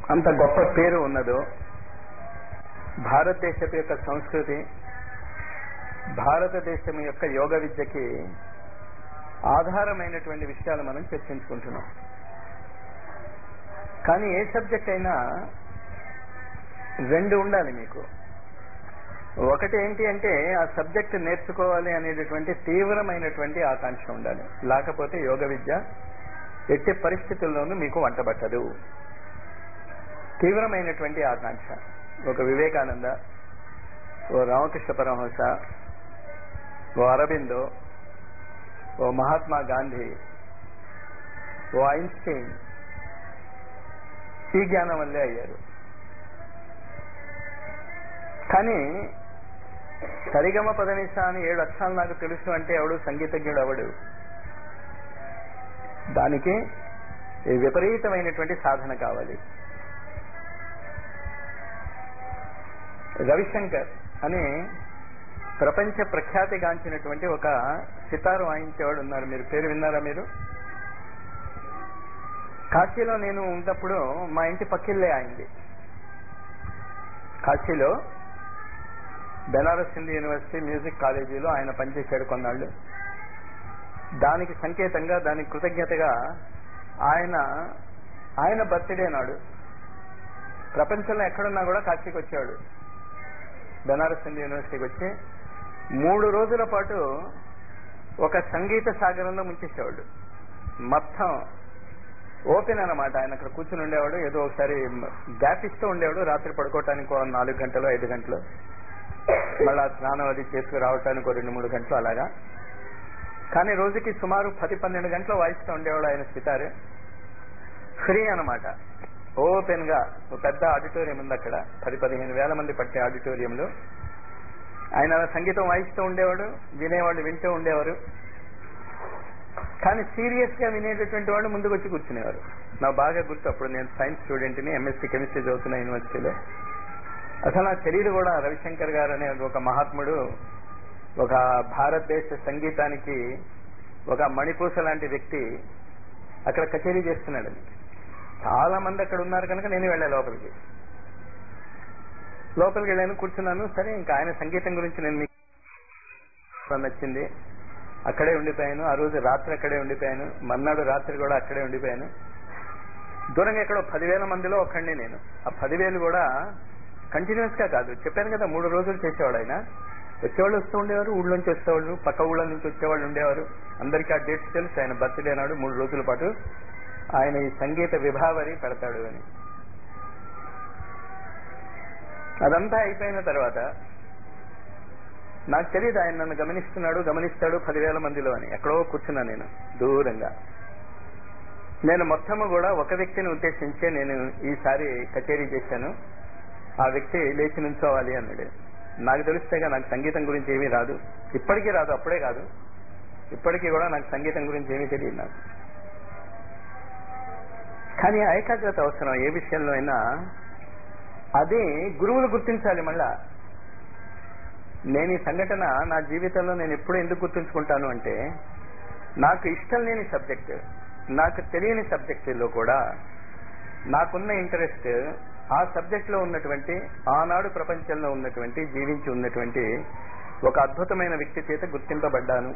అంత గొప్ప పేరు ఉన్నదో భారతదేశపు యొక్క సంస్కృతి భారతదేశం యొక్క యోగ విద్యకి ఆధారమైనటువంటి విషయాలు మనం చర్చించుకుంటున్నాం కానీ ఏ సబ్జెక్ట్ అయినా రెండు ఉండాలి మీకు ఒకటి ఏంటి అంటే ఆ సబ్జెక్ట్ నేర్చుకోవాలి అనేటటువంటి తీవ్రమైనటువంటి ఆకాంక్ష ఉండాలి లేకపోతే యోగ విద్య ఎట్టి పరిస్థితుల్లోనూ మీకు వంటబట్టదు తీవ్రమైనటువంటి ఆకాంక్ష ఒక వివేకానంద ఓ రామకృష్ణ పరమహంస ఓ అరబిందో ఓ మహాత్మా గాంధీ ఓ ఐన్స్టైన్ ఈ జ్ఞానం వల్లే అయ్యారు కానీ సరిగమ పదనిస అని ఏడు అక్షరాలు నాకు తెలుసు అంటే ఎవడు సంగీతజ్ఞుడు అవడు దానికి ఈ విపరీతమైనటువంటి సాధన కావాలి రవిశంకర్ అని ప్రపంచ ప్రఖ్యాతిగాంచినటువంటి ఒక సితారు వాయించేవాడు ఉన్నారు మీరు పేరు విన్నారా మీరు కాశీలో నేను ఉన్నప్పుడు మా ఇంటి పక్కిల్లే అయింది కాశీలో బెనారస్ హిందూ యూనివర్సిటీ మ్యూజిక్ కాలేజీలో ఆయన పనిచేశాడు కొన్నాళ్ళు దానికి సంకేతంగా దానికి కృతజ్ఞతగా ఆయన ఆయన బర్త్డే నాడు ప్రపంచంలో ఎక్కడున్నా కూడా కాశీకి వచ్చేవాడు బెనారస్ హిందూ యూనివర్సిటీకి వచ్చి మూడు రోజుల పాటు ఒక సంగీత సాగరంలో ముంచేసేవాడు మొత్తం ఓపెన్ అన్నమాట ఆయన అక్కడ కూర్చుని ఉండేవాడు ఏదో ఒకసారి గ్యాప్ ఇస్తూ ఉండేవాడు రాత్రి పడుకోవటానికి ఒక నాలుగు గంటలు ఐదు గంటలు మళ్ళా స్నానం అది చేసుకు రావటానికి ఒక రెండు మూడు గంటలు అలాగా కానీ రోజుకి సుమారు పది పన్నెండు గంటలు వాయిస్తూ ఉండేవాడు ఆయన సితారు ఫ్రీ అనమాట ఓపెన్ గా ఒక పెద్ద ఆడిటోరియం ఉంది అక్కడ పది పదిహేను వేల మంది పట్టే ఆడిటోరియంలో ఆయన అలా సంగీతం వాయిస్తూ ఉండేవాడు వినేవాళ్ళు వింటూ ఉండేవారు కానీ సీరియస్ గా వినేటటువంటి వాళ్ళు ముందుకు వచ్చి కూర్చునేవారు నాకు బాగా గుర్తు అప్పుడు నేను సైన్స్ స్టూడెంట్ని ఎంఎస్సీ కెమిస్ట్రీ చదువుతున్న యూనివర్సిటీలో అసలు నాకు తెలియదు కూడా రవిశంకర్ గారు అనే ఒక మహాత్ముడు ఒక భారతదేశ సంగీతానికి ఒక మణిపూస లాంటి వ్యక్తి అక్కడ కచేరీ చేస్తున్నాడు చాలా మంది అక్కడ ఉన్నారు కనుక నేను వెళ్ళాను లోపలికి లోపలికి వెళ్ళాను కూర్చున్నాను సరే ఇంకా ఆయన సంగీతం గురించి నేను మీకు నచ్చింది అక్కడే ఉండిపోయాను ఆ రోజు రాత్రి అక్కడే ఉండిపోయాను మర్నాడు రాత్రి కూడా అక్కడే ఉండిపోయాను దూరంగా ఎక్కడో పదివేల మందిలో ఒక్కడిని నేను ఆ పదివేలు కూడా కంటిన్యూస్ గా కాదు చెప్పాను కదా మూడు రోజులు చేసేవాడు ఆయన వచ్చేవాళ్ళు వస్తూ ఉండేవారు ఊళ్ళోంచి వచ్చేవాళ్ళు పక్క ఊళ్ళ నుంచి వచ్చేవాళ్ళు ఉండేవారు అందరికీ ఆ డేట్స్ తెలుసు ఆయన బర్త్డే నాడు మూడు రోజుల పాటు ఆయన ఈ సంగీత విభావరి పెడతాడు అని అదంతా అయిపోయిన తర్వాత నాకు తెలియదు ఆయన నన్ను గమనిస్తున్నాడు గమనిస్తాడు పదివేల మందిలో అని ఎక్కడో కూర్చున్నా నేను దూరంగా నేను మొత్తము కూడా ఒక వ్యక్తిని ఉద్దేశించే నేను ఈసారి కచేరీ చేశాను ఆ వ్యక్తి లేచి నుంచోవాలి అన్నాడు నాకు తెలిస్తేగా నాకు సంగీతం గురించి ఏమీ రాదు ఇప్పటికీ రాదు అప్పుడే కాదు ఇప్పటికీ కూడా నాకు సంగీతం గురించి ఏమీ తెలియదు నాకు కానీ ఏకాగ్రత అవసరం ఏ విషయంలో అయినా అది గురువులు గుర్తించాలి మళ్ళా నేను ఈ సంఘటన నా జీవితంలో నేను ఎప్పుడు ఎందుకు గుర్తుంచుకుంటాను అంటే నాకు ఇష్టం లేని సబ్జెక్ట్ నాకు తెలియని సబ్జెక్టులో కూడా నాకున్న ఇంట్రెస్ట్ ఆ సబ్జెక్ట్ లో ఉన్నటువంటి ఆనాడు ప్రపంచంలో ఉన్నటువంటి జీవించి ఉన్నటువంటి ఒక అద్భుతమైన వ్యక్తి చేత గుర్తింపబడ్డాను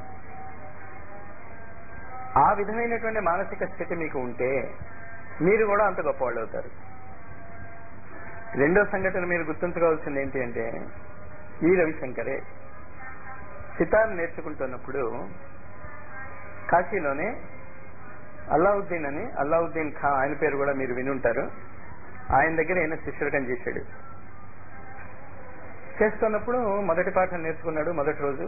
ఆ విధమైనటువంటి మానసిక స్థితి మీకు ఉంటే మీరు కూడా అంత గొప్పవాళ్ళు అవుతారు రెండో సంఘటన మీరు గుర్తుంచుకోవాల్సింది ఏంటి అంటే ఈ రవిశంకరే సితార్ నేర్చుకుంటున్నప్పుడు కాశీలోనే అల్లావుద్దీన్ అని అల్లావుద్దీన్ ఖా ఆయన పేరు కూడా మీరు వినుంటారు ఆయన దగ్గర ఆయన శిష్యుడికం చేశాడు చేస్తున్నప్పుడు మొదటి పాఠం నేర్చుకున్నాడు మొదటి రోజు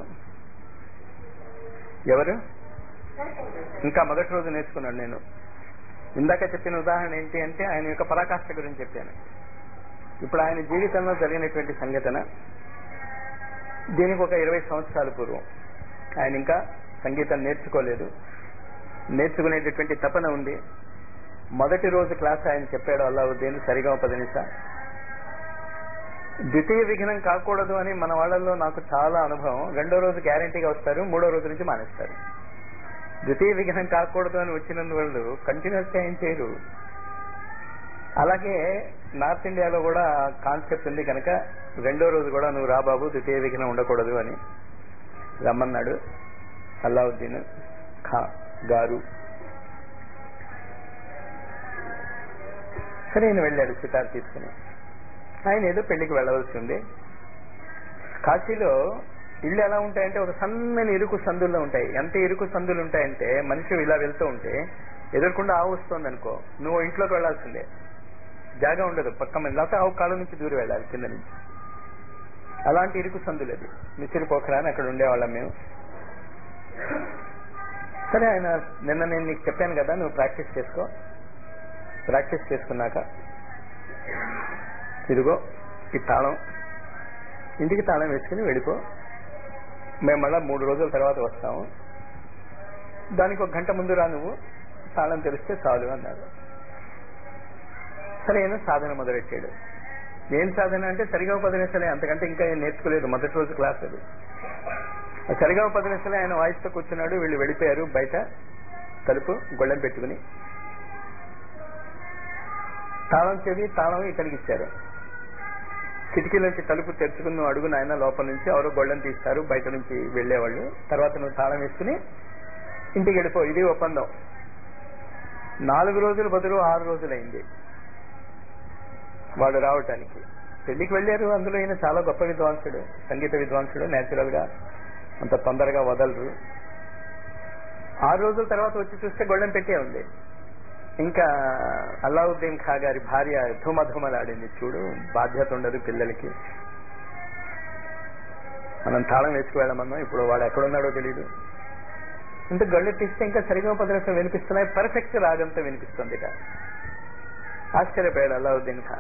ఎవరు ఇంకా మొదటి రోజు నేర్చుకున్నాడు నేను ఇందాక చెప్పిన ఉదాహరణ ఏంటి అంటే ఆయన యొక్క పరాకాష్ఠ గురించి చెప్పాను ఇప్పుడు ఆయన జీవితంలో జరిగినటువంటి సంఘటన దీనికి ఒక ఇరవై సంవత్సరాల పూర్వం ఆయన ఇంకా సంగీతం నేర్చుకోలేదు నేర్చుకునేటటువంటి తపన ఉంది మొదటి రోజు క్లాస్ ఆయన చెప్పాడు అల్లావుద్దీన్ సరిగా పదనిస ద్వితీయ విఘ్నం కాకూడదు అని మన వాళ్ళల్లో నాకు చాలా అనుభవం రెండో రోజు గ్యారంటీగా వస్తారు మూడో రోజు నుంచి మానేస్తారు ద్వితీయ విఘ్నం కాకూడదు అని వచ్చినందువల్ల కంటిన్యూస్ గా ఏం చేయరు అలాగే నార్త్ ఇండియాలో కూడా కాన్సెప్ట్ ఉంది కనుక రెండో రోజు కూడా నువ్వు రా బాబు ద్వితీయ విఘ్నం ఉండకూడదు అని రమ్మన్నాడు అల్లావుద్దీన్ ఖా గారు సరే ఆయన వెళ్ళాడు సితార్ తీసుకుని ఆయన ఏదో పెళ్లికి వెళ్ళవలసి ఉంది కాశీలో ఇళ్ళు ఎలా ఉంటాయంటే ఒక సన్నని ఇరుకు సందుల్లో ఉంటాయి ఎంత ఇరుకు సందులు ఉంటాయంటే మనిషి ఇలా వెళ్తూ ఉంటే ఎదుర్కొండా ఆవు వస్తుంది అనుకో నువ్వు ఇంట్లోకి వెళ్లాల్సిందే జాగా ఉండదు పక్క మీద లేకపోతే ఆవు కాళ్ళ నుంచి దూరం వెళ్ళాలి కింద నుంచి అలాంటి ఇరుకు సందులు అది మిసిరి పోఖరా అని అక్కడ ఉండేవాళ్ళం మేము సరే ఆయన నిన్న నేను నీకు చెప్పాను కదా నువ్వు ప్రాక్టీస్ చేసుకో ప్రాక్టీస్ చేసుకున్నాక ఇదిగో ఈ తాళం ఇంటికి తాళం వేసుకుని వెళ్ళిపో మేము మళ్ళా మూడు రోజుల తర్వాత వస్తాము దానికి ఒక గంట ముందు రా నువ్వు తాళం తెలిస్తే చాలు అన్నాడు సరే ఆయన సాధన మొదలెట్టాడు ఏం సాధన అంటే సరిగా పదినిసలే అంతకంటే ఇంకా ఏం నేర్చుకోలేదు మొదటి రోజు క్లాస్ అది ఆ సరిగా పదినిసలే ఆయన వాయిస్తో కూర్చున్నాడు వీళ్ళు వెళ్ళిపోయారు బయట తలుపు గొళ్ళెం పెట్టుకుని తాళం చెవి తాళం ఇతనికి ఇచ్చారు కిటికీలోంచి తలుపు తెరుచుకుని నువ్వు అడుగు నాయన లోపల నుంచి ఎవరో గొళ్ళెం తీస్తారు బయట నుంచి వెళ్లేవాళ్ళు తర్వాత నువ్వు తాళం వేసుకుని ఇంటికి వెళ్ళిపో ఇది ఒప్పందం నాలుగు రోజులు బదులు ఆరు రోజులైంది వాడు రావటానికి పెళ్లికి వెళ్ళారు అందులో ఈయన చాలా గొప్ప విద్వాంసుడు సంగీత విద్వాంసుడు నేచురల్ గా అంత తొందరగా వదలరు ఆరు రోజుల తర్వాత వచ్చి చూస్తే గొళ్ళెం పెట్టే ఉంది ఇంకా అల్లావుద్దీన్ ఖా గారి భార్య ధూమధూమలాడింది చూడు బాధ్యత ఉండదు పిల్లలకి మనం తాళం వేసుకు వెళ్ళమన్నాం ఇప్పుడు వాడు ఎక్కడున్నాడో తెలియదు అంటే గళ్ళు తీస్తే ఇంకా సరిగా పదరసం వినిపిస్తున్నాయి పర్ఫెక్ట్ రాగంతో వినిపిస్తుంది ఇక ఆశ్చర్యపోయాడు అల్లావుద్దీన్ ఖా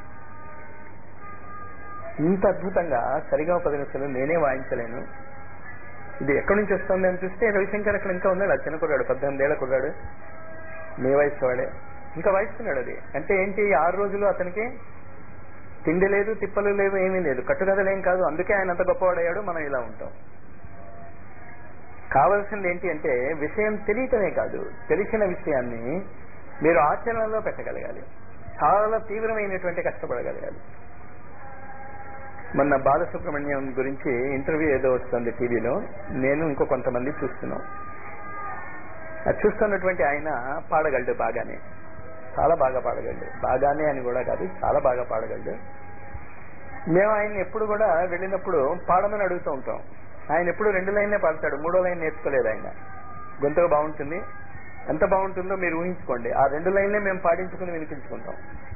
ఇంత అద్భుతంగా సరిగా పదరసలు నేనే వాయించలేను ఇది ఎక్కడి నుంచి వస్తుంది అని చూస్తే రవిశంకర్ అక్కడ ఇంకా ఉన్నాడు ఆ చిన్న కుర్రాడు పద్దెనిమిదేళ్ల కుర్రాడు మీ వయసు వాడే ఇంకా వాయిస్తున్నాడు అది అంటే ఏంటి ఆరు రోజులు అతనికి తిండి లేదు తిప్పలు లేవు ఏమీ లేదు కట్టుకథలేం కాదు అందుకే ఆయన అంత గొప్పవాడయ్యాడు మనం ఇలా ఉంటాం కావలసింది ఏంటి అంటే విషయం తెలియటమే కాదు తెలిసిన విషయాన్ని మీరు ఆచరణలో పెట్టగలగాలి చాలా తీవ్రమైనటువంటి కష్టపడగలగాలి మొన్న బాలసుబ్రహ్మణ్యం గురించి ఇంటర్వ్యూ ఏదో వస్తుంది టీవీలో నేను ఇంకో కొంతమంది చూస్తున్నాం అది చూస్తున్నటువంటి ఆయన పాడగలడు బాగానే చాలా బాగా పాడగలడు బాగానే అని కూడా కాదు చాలా బాగా పాడగలడు మేము ఆయన ఎప్పుడు కూడా వెళ్ళినప్పుడు పాడమని అడుగుతూ ఉంటాం ఆయన ఎప్పుడు రెండు లైన్లే పాడతాడు మూడో లైన్ నేర్చుకోలేదు ఆయన గొంతుగా బాగుంటుంది ఎంత బాగుంటుందో మీరు ఊహించుకోండి ఆ రెండు లైన్లే మేము పాడించుకుని వినిపించుకుంటాం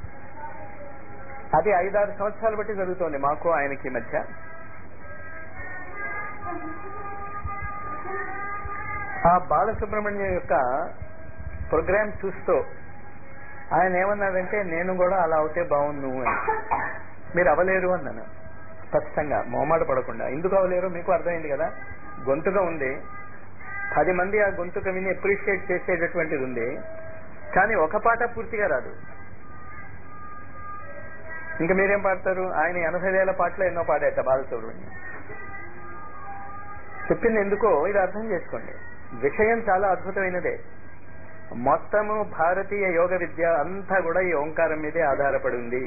అది ఐదారు సంవత్సరాలు బట్టి జరుగుతోంది మాకు ఆయనకి మధ్య ఆ బాలసుబ్రహ్మణ్యం యొక్క ప్రోగ్రామ్ చూస్తూ ఆయన ఏమన్నాడంటే నేను కూడా అలా అవుతే బాగుండు అని మీరు అవలేరు అన్నాను స్పష్టంగా మొహమాట పడకుండా ఎందుకు అవలేరు మీకు అర్థమైంది కదా గొంతుగా ఉంది పది మంది ఆ గొంతుక విని అప్రిషియేట్ చేసేటటువంటిది ఉంది కానీ ఒక పాట పూర్తిగా రాదు ఇంకా మీరేం పాడతారు ఆయన ఎనభై వేల పాటలు ఎన్నో పాడేట బాలసుబ్రహ్మణ్యం చెప్పింది ఎందుకో ఇది అర్థం చేసుకోండి విషయం చాలా అద్భుతమైనదే మొత్తము భారతీయ యోగ విద్య అంతా కూడా ఈ ఓంకారం మీదే ఆధారపడి ఉంది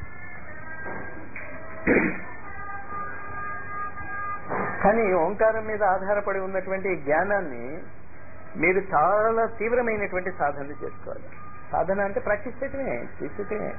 కానీ ఓంకారం మీద ఆధారపడి ఉన్నటువంటి ఈ జ్ఞానాన్ని మీరు చాలా తీవ్రమైనటువంటి సాధనలు చేసుకోవాలి సాధన అంటే ప్రాక్టీస్ చేయటమే చేసేటమే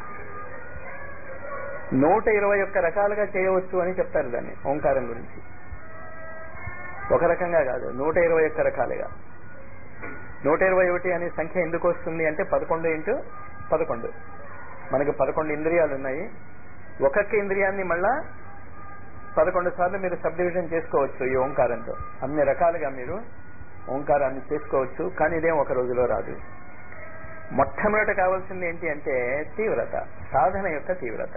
నూట ఇరవై ఒక్క రకాలుగా చేయవచ్చు అని చెప్తారు దాన్ని ఓంకారం గురించి ఒక రకంగా కాదు నూట ఇరవై ఒక్క రకాలుగా నూట ఇరవై ఒకటి అనే సంఖ్య ఎందుకు వస్తుంది అంటే పదకొండు ఇంటూ పదకొండు మనకి పదకొండు ఇంద్రియాలు ఉన్నాయి ఒక్కొక్క ఇంద్రియాన్ని మళ్ళా పదకొండు సార్లు మీరు సబ్ డివిజన్ చేసుకోవచ్చు ఈ ఓంకారంతో అన్ని రకాలుగా మీరు ఓంకారాన్ని చేసుకోవచ్చు కానీ ఇదేం ఒక రోజులో రాదు మొట్టమొదట కావాల్సింది ఏంటి అంటే తీవ్రత సాధన యొక్క తీవ్రత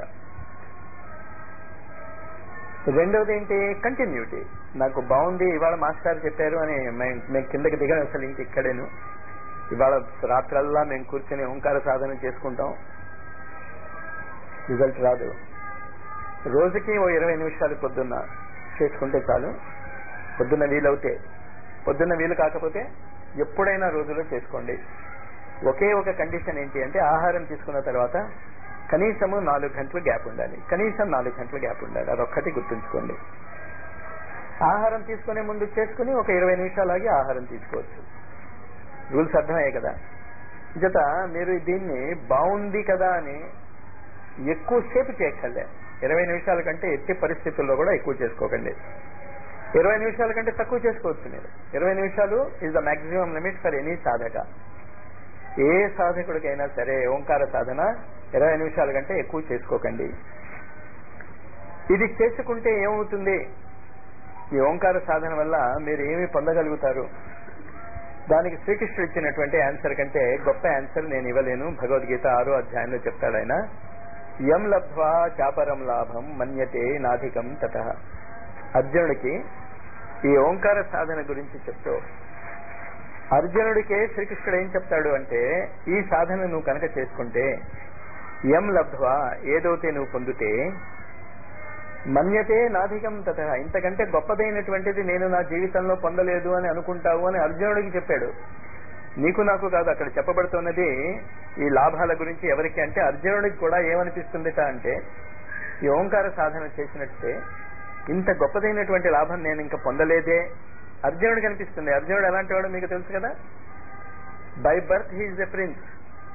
రెండవది ఏంటి కంటిన్యూటీ నాకు బాగుంది ఇవాళ మాస్టర్ చెప్పారు అని మేము కిందకి దిగం అసలు ఇంక ఇక్కడేను ఇవాళ రాత్రల్లా మేము కూర్చొని ఓంకార సాధన చేసుకుంటాం రిజల్ట్ రాదు రోజుకి ఓ ఇరవై నిమిషాలు పొద్దున్న చేసుకుంటే చాలు పొద్దున్న వీలవుతే పొద్దున్న వీలు కాకపోతే ఎప్పుడైనా రోజులో చేసుకోండి ఒకే ఒక కండిషన్ ఏంటి అంటే ఆహారం తీసుకున్న తర్వాత కనీసము నాలుగు గంటలు గ్యాప్ ఉండాలి కనీసం నాలుగు గంటలు గ్యాప్ ఉండాలి అదొక్కటి గుర్తుంచుకోండి ఆహారం తీసుకునే ముందు చేసుకుని ఒక ఇరవై నిమిషాలాగి ఆహారం తీసుకోవచ్చు రూల్స్ అర్థమయ్యాయి కదా జత మీరు దీన్ని బాగుంది కదా అని ఎక్కువసేపు చేయక్కర్లే ఇరవై నిమిషాల కంటే ఎట్టి పరిస్థితుల్లో కూడా ఎక్కువ చేసుకోకండి ఇరవై నిమిషాల కంటే తక్కువ చేసుకోవచ్చు మీరు ఇరవై నిమిషాలు is the maximum limit for any సాధక ఏ సాధకుడికైనా సరే ఓంకార సాధన ఇరవై నిమిషాల కంటే ఎక్కువ చేసుకోకండి ఇది చేసుకుంటే ఏమవుతుంది ఈ ఓంకార సాధన వల్ల మీరు ఏమి పొందగలుగుతారు దానికి శ్రీకృష్ణుడు ఇచ్చినటువంటి ఆన్సర్ కంటే గొప్ప ఆన్సర్ నేను ఇవ్వలేను భగవద్గీత ఆరో అధ్యాయంలో చెప్తాడు ఆయన యం లబ్ధ్వా చాపరం లాభం మన్యతే నాధికం తత అర్జునుడికి ఈ ఓంకార సాధన గురించి చెప్తూ అర్జునుడికే శ్రీకృష్ణుడు ఏం చెప్తాడు అంటే ఈ సాధన నువ్వు కనుక చేసుకుంటే ఎం లబ్ధ్వా ఏదైతే నువ్వు పొందితే మన్యతే నాధికం తత ఇంతకంటే గొప్పదైనటువంటిది నేను నా జీవితంలో పొందలేదు అని అనుకుంటావు అని అర్జునుడికి చెప్పాడు నీకు నాకు కాదు అక్కడ చెప్పబడుతున్నది ఈ లాభాల గురించి ఎవరికి అంటే అర్జునుడికి కూడా ఏమనిపిస్తుందిట అంటే ఈ ఓంకార సాధన చేసినట్టే ఇంత గొప్పదైనటువంటి లాభం నేను ఇంకా పొందలేదే అర్జునుడికి అనిపిస్తుంది అర్జునుడు ఎలాంటి వాడు మీకు తెలుసు కదా by birth he is a prince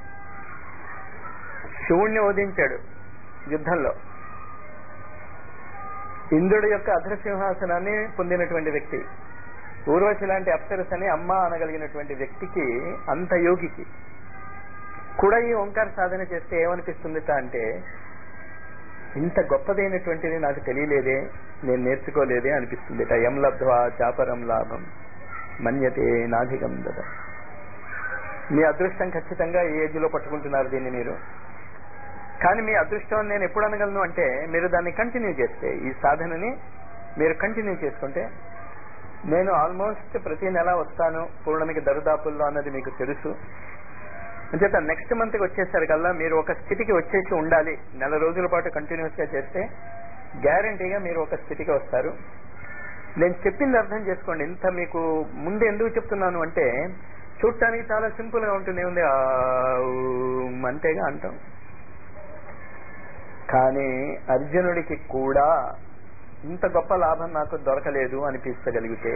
శివుణ్ణి ఓదించాడు యుద్ధంలో ఇంద్రుడి యొక్క అధరసింహాసనాన్ని పొందినటువంటి వ్యక్తి ఊర్వశి లాంటి అప్సరస్ అని అమ్మ అనగలిగినటువంటి వ్యక్తికి అంత యోగికి కూడా ఈ ఓంకార సాధన చేస్తే ఏమనిపిస్తుందిట అంటే ఇంత గొప్పదైనటువంటిది నాకు తెలియలేదే నేను నేర్చుకోలేదే అనిపిస్తుందిట ఎం లబ్ధ్వా చాపరం లాభం మన్యతే నాధికం దద మీ అదృష్టం ఖచ్చితంగా ఈ ఏజ్ లో పట్టుకుంటున్నారు దీన్ని మీరు కానీ మీ అదృష్టం నేను ఎప్పుడు అనగలను అంటే మీరు దాన్ని కంటిన్యూ చేస్తే ఈ సాధనని మీరు కంటిన్యూ చేసుకుంటే నేను ఆల్మోస్ట్ ప్రతి నెల వస్తాను పూర్ణమికి దరుదాపుల్లో అన్నది మీకు తెలుసు అంచేత నెక్స్ట్ మంత్ కి వచ్చేసరికల్లా మీరు ఒక స్థితికి వచ్చేసి ఉండాలి నెల రోజుల పాటు కంటిన్యూస్ గా చేస్తే గ్యారంటీగా మీరు ఒక స్థితికి వస్తారు నేను చెప్పింది అర్థం చేసుకోండి ఇంత మీకు ముందు ఎందుకు చెప్తున్నాను అంటే చూడటానికి చాలా సింపుల్ గా ఉంటుంది ఏముంది ఆ, ఊ, అంతేగా అంటాం కానీ అర్జునుడికి కూడా ఇంత గొప్ప లాభం నాకు దొరకలేదు అనిపించగలిగితే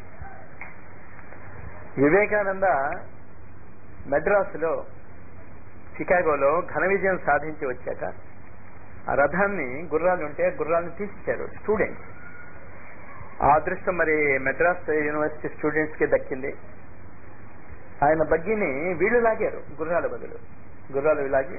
వివేకానంద మెడ్రాసులో చికాగోలో ఘన విజయం సాధించి వచ్చాక ఆ రథాన్ని గుర్రాలు ఉంటే గుర్రాలను తీసిచ్చారు స్టూడెంట్స్ ఆ అదృష్టం మరి మెడ్రాస్ యూనివర్సిటీ స్టూడెంట్స్ కి దక్కింది ఆయన బగ్గిని వీళ్ళు లాగారు గుర్రాల బదులు గుర్రాలు లాగి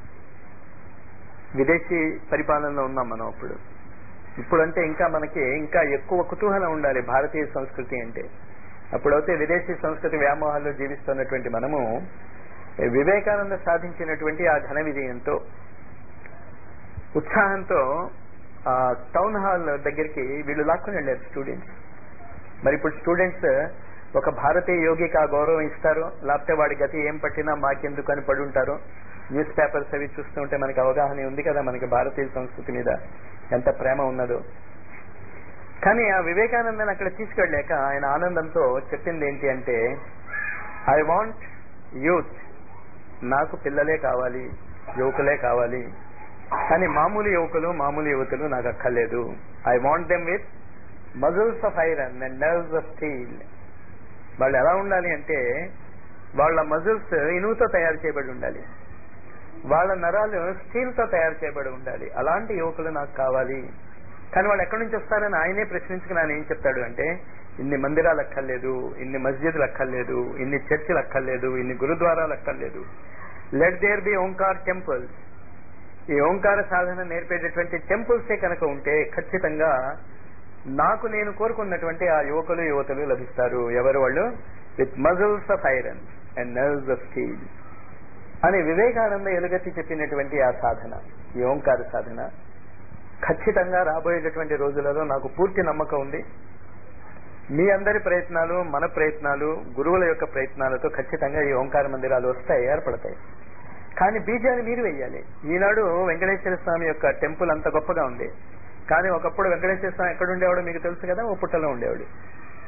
విదేశీ పరిపాలనలో ఉన్నాం మనం అప్పుడు ఇప్పుడంటే ఇంకా మనకి ఇంకా ఎక్కువ కుతూహలం ఉండాలి భారతీయ సంస్కృతి అంటే అప్పుడైతే విదేశీ సంస్కృతి వ్యామోహాల్లో జీవిస్తున్నటువంటి మనము వివేకానంద సాధించినటువంటి ఆ ఘన విజయంతో ఉత్సాహంతో ఆ టౌన్ హాల్ దగ్గరికి వీళ్ళు లాక్కుని వెళ్ళారు స్టూడెంట్స్ మరి ఇప్పుడు స్టూడెంట్స్ ఒక భారతీయ యోగికి ఆ గౌరవం ఇస్తారు లేకపోతే వాడి గతి ఏం పట్టినా మాకెందుకు అని పడి ఉంటారు న్యూస్ పేపర్స్ అవి చూస్తుంటే మనకి అవగాహన ఉంది కదా మనకి భారతీయ సంస్కృతి మీద ఎంత ప్రేమ ఉన్నదో కానీ ఆ వివేకానందని అక్కడ తీసుకెళ్ళాక ఆయన ఆనందంతో చెప్పింది ఏంటి అంటే ఐ వాంట్ యూత్ నాకు పిల్లలే కావాలి యువకులే కావాలి కానీ మామూలు యువకులు మామూలు యువతులు నాకు అక్కర్లేదు I want them with muscles of iron and nerves of steel వాళ్ళు ఎలా ఉండాలి అంటే వాళ్ళ మజిల్స్ ఇనువుతో తయారు చేయబడి ఉండాలి వాళ్ళ నరాలు స్టీల్ తో తయారు చేయబడి ఉండాలి అలాంటి యువకులు నాకు కావాలి కానీ వాళ్ళు ఎక్కడి నుంచి వస్తారని ఆయనే ప్రశ్నించుకుని ఆయన ఏం చెప్తాడు అంటే ఇన్ని మందిరాలు అక్కర్లేదు ఇన్ని మస్జిద్లు అక్కర్లేదు ఇన్ని చర్చిలు అక్కర్లేదు ఇన్ని గురుద్వారాలు అక్కర్లేదు let there be Omkar temples ఈ ఓంకార సాధన నేర్పేటటువంటి టెంపుల్సే కనుక ఉంటే ఖచ్చితంగా నాకు నేను కోరుకున్నటువంటి ఆ యువకులు యువతులు లభిస్తారు ఎవరు వాళ్ళు with muscles of iron and nerves of steel అని వివేకానంద ఎలుగెత్తి చెప్పినటువంటి ఆ సాధన ఈ ఓంకార సాధన ఖచ్చితంగా రాబోయేటటువంటి రోజులలో నాకు పూర్తి నమ్మకం ఉంది మీ అందరి ప్రయత్నాలు మన ప్రయత్నాలు గురువుల యొక్క ప్రయత్నాలతో ఖచ్చితంగా ఈ ఓంకార మందిరాలు వస్తాయి ఏర్పడతాయి కానీ బీజాన్ని మీరు వెయ్యాలి ఈనాడు వెంకటేశ్వర స్వామి యొక్క టెంపుల్ అంత గొప్పగా ఉంది కానీ ఒకప్పుడు వెంకటేశ్వర స్వామి ఎక్కడ ఉండేవాడు మీకు తెలుసు కదా ఓ పుట్టలో ఉండేవాడు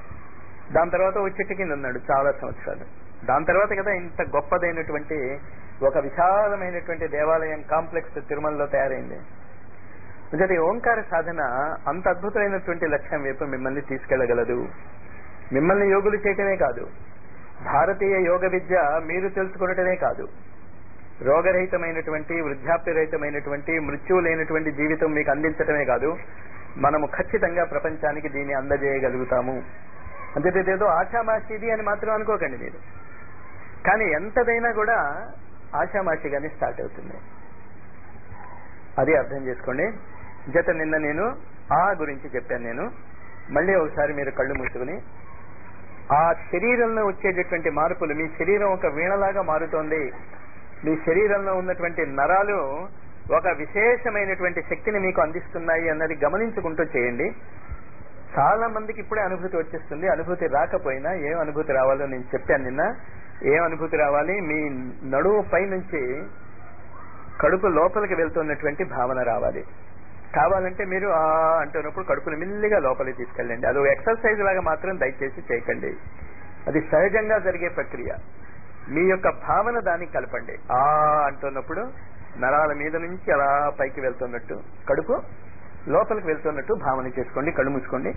దాని తర్వాత ఓ చెట్టు కింద ఉన్నాడు చాలా సంవత్సరాలు దాని తర్వాత కదా ఇంత గొప్పదైనటువంటి ఒక విశాలమైనటువంటి దేవాలయం కాంప్లెక్స్ తిరుమలలో తయారైంది నిజంగా ఈ ఓంకార సాధన అంత అద్భుతమైనటువంటి లక్ష్యం వైపు మిమ్మల్ని తీసుకెళ్లగలదు మిమ్మల్ని యోగులు చేయటమే కాదు భారతీయ యోగ విద్య మీరు తెలుసుకోవటమే కాదు రోగరహితమైనటువంటి వృద్ధాప్యరహితమైనటువంటి మృత్యువు లేనటువంటి జీవితం మీకు అందించటమే కాదు మనము ఖచ్చితంగా ప్రపంచానికి దీన్ని అందజేయగలుగుతాము అంటే ఏదో ఆషామాషిది అని మాత్రం అనుకోకండి మీరు కానీ ఎంతదైనా కూడా ఆషామాషిగానే స్టార్ట్ అవుతుంది అది అర్థం చేసుకోండి జత నిన్న నేను ఆ గురించి చెప్పాను నేను మళ్ళీ ఒకసారి మీరు కళ్ళు మూసుకుని ఆ శరీరంలో వచ్చేటటువంటి మార్పులు మీ శరీరం ఒక వీణలాగా మారుతోంది మీ శరీరంలో ఉన్నటువంటి నరాలు ఒక విశేషమైనటువంటి శక్తిని మీకు అందిస్తున్నాయి అన్నది గమనించుకుంటూ చేయండి చాలా మందికి ఇప్పుడే అనుభూతి వచ్చేస్తుంది అనుభూతి రాకపోయినా ఏం అనుభూతి రావాలో నేను చెప్పాను నిన్న ఏం అనుభూతి రావాలి మీ నడువు పై నుంచి కడుపు లోపలికి వెళ్తున్నటువంటి భావన రావాలి కావాలంటే మీరు ఆ అంటున్నప్పుడు కడుపుని మెల్లిగా లోపలికి తీసుకెళ్ళండి అది ఎక్సర్సైజ్ లాగా మాత్రం దయచేసి చేయకండి అది సహజంగా జరిగే ప్రక్రియ మీ యొక్క భావన దానికి కలపండి ఆ అంటున్నప్పుడు నరాల మీద నుంచి అలా పైకి వెళ్తున్నట్టు కడుపు లోపలికి వెళ్తున్నట్టు భావన చేసుకోండి కళ్ళు మూసుకోండి